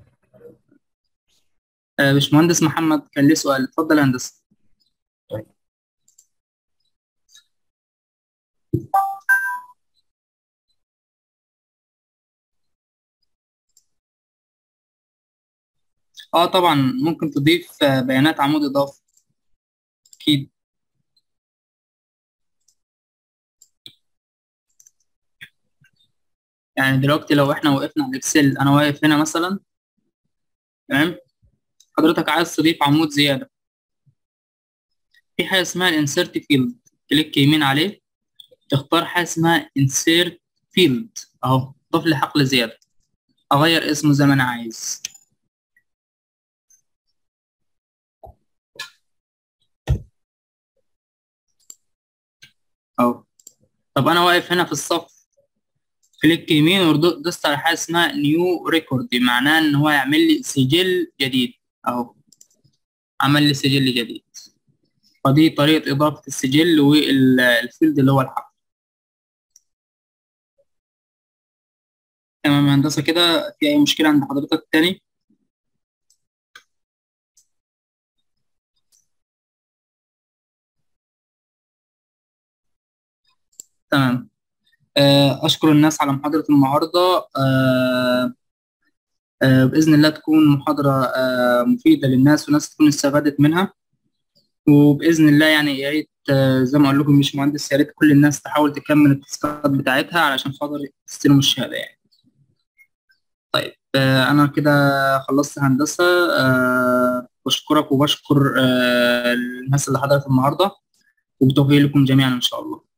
آه، باشمهندس محمد كان ليه سؤال اتفضل يا هندسة طيب اه طبعا ممكن تضيف آه، بيانات عمود إضافي أكيد يعني دلوقتي لو احنا وقفنا على الإكسل أنا واقف هنا مثلا تمام حضرتك عايز تضيف عمود زيادة في حاجة اسمها الانسيرت فيلد كليك يمين عليه تختار حاجة اسمها انسيرت فيلد اهو ضاف لي حقل زيادة اغير اسمه زي ما انا عايز اهو طب انا واقف هنا في الصف كليك يمين ودوست على حاجة اسمها نيو ريكورد معناه ان هو يعمل لي سجل جديد اهو عمل لي سجل جديد ودي طريقة إضافة السجل والفيلد اللي هو الحق تمام يا هندسة كده في أي مشكلة عند حضرتك تاني؟ تمام آه، أشكر الناس على محاضرة النهاردة آه، آه، بإذن الله تكون محاضرة آه، مفيدة للناس والناس تكون استفادت منها وبإذن الله يعني يا ريت آه، زي ما أقول لكم مش مهندس يا ريت كل الناس تحاول تكمل التاسكات بتاعتها علشان خاطر تستلموا الشهادة يعني طيب آه، أنا كده خلصت هندسة آه، بشكرك وبشكر آه، الناس اللي حضرت النهاردة وبالتوفيق لكم جميعا إن شاء الله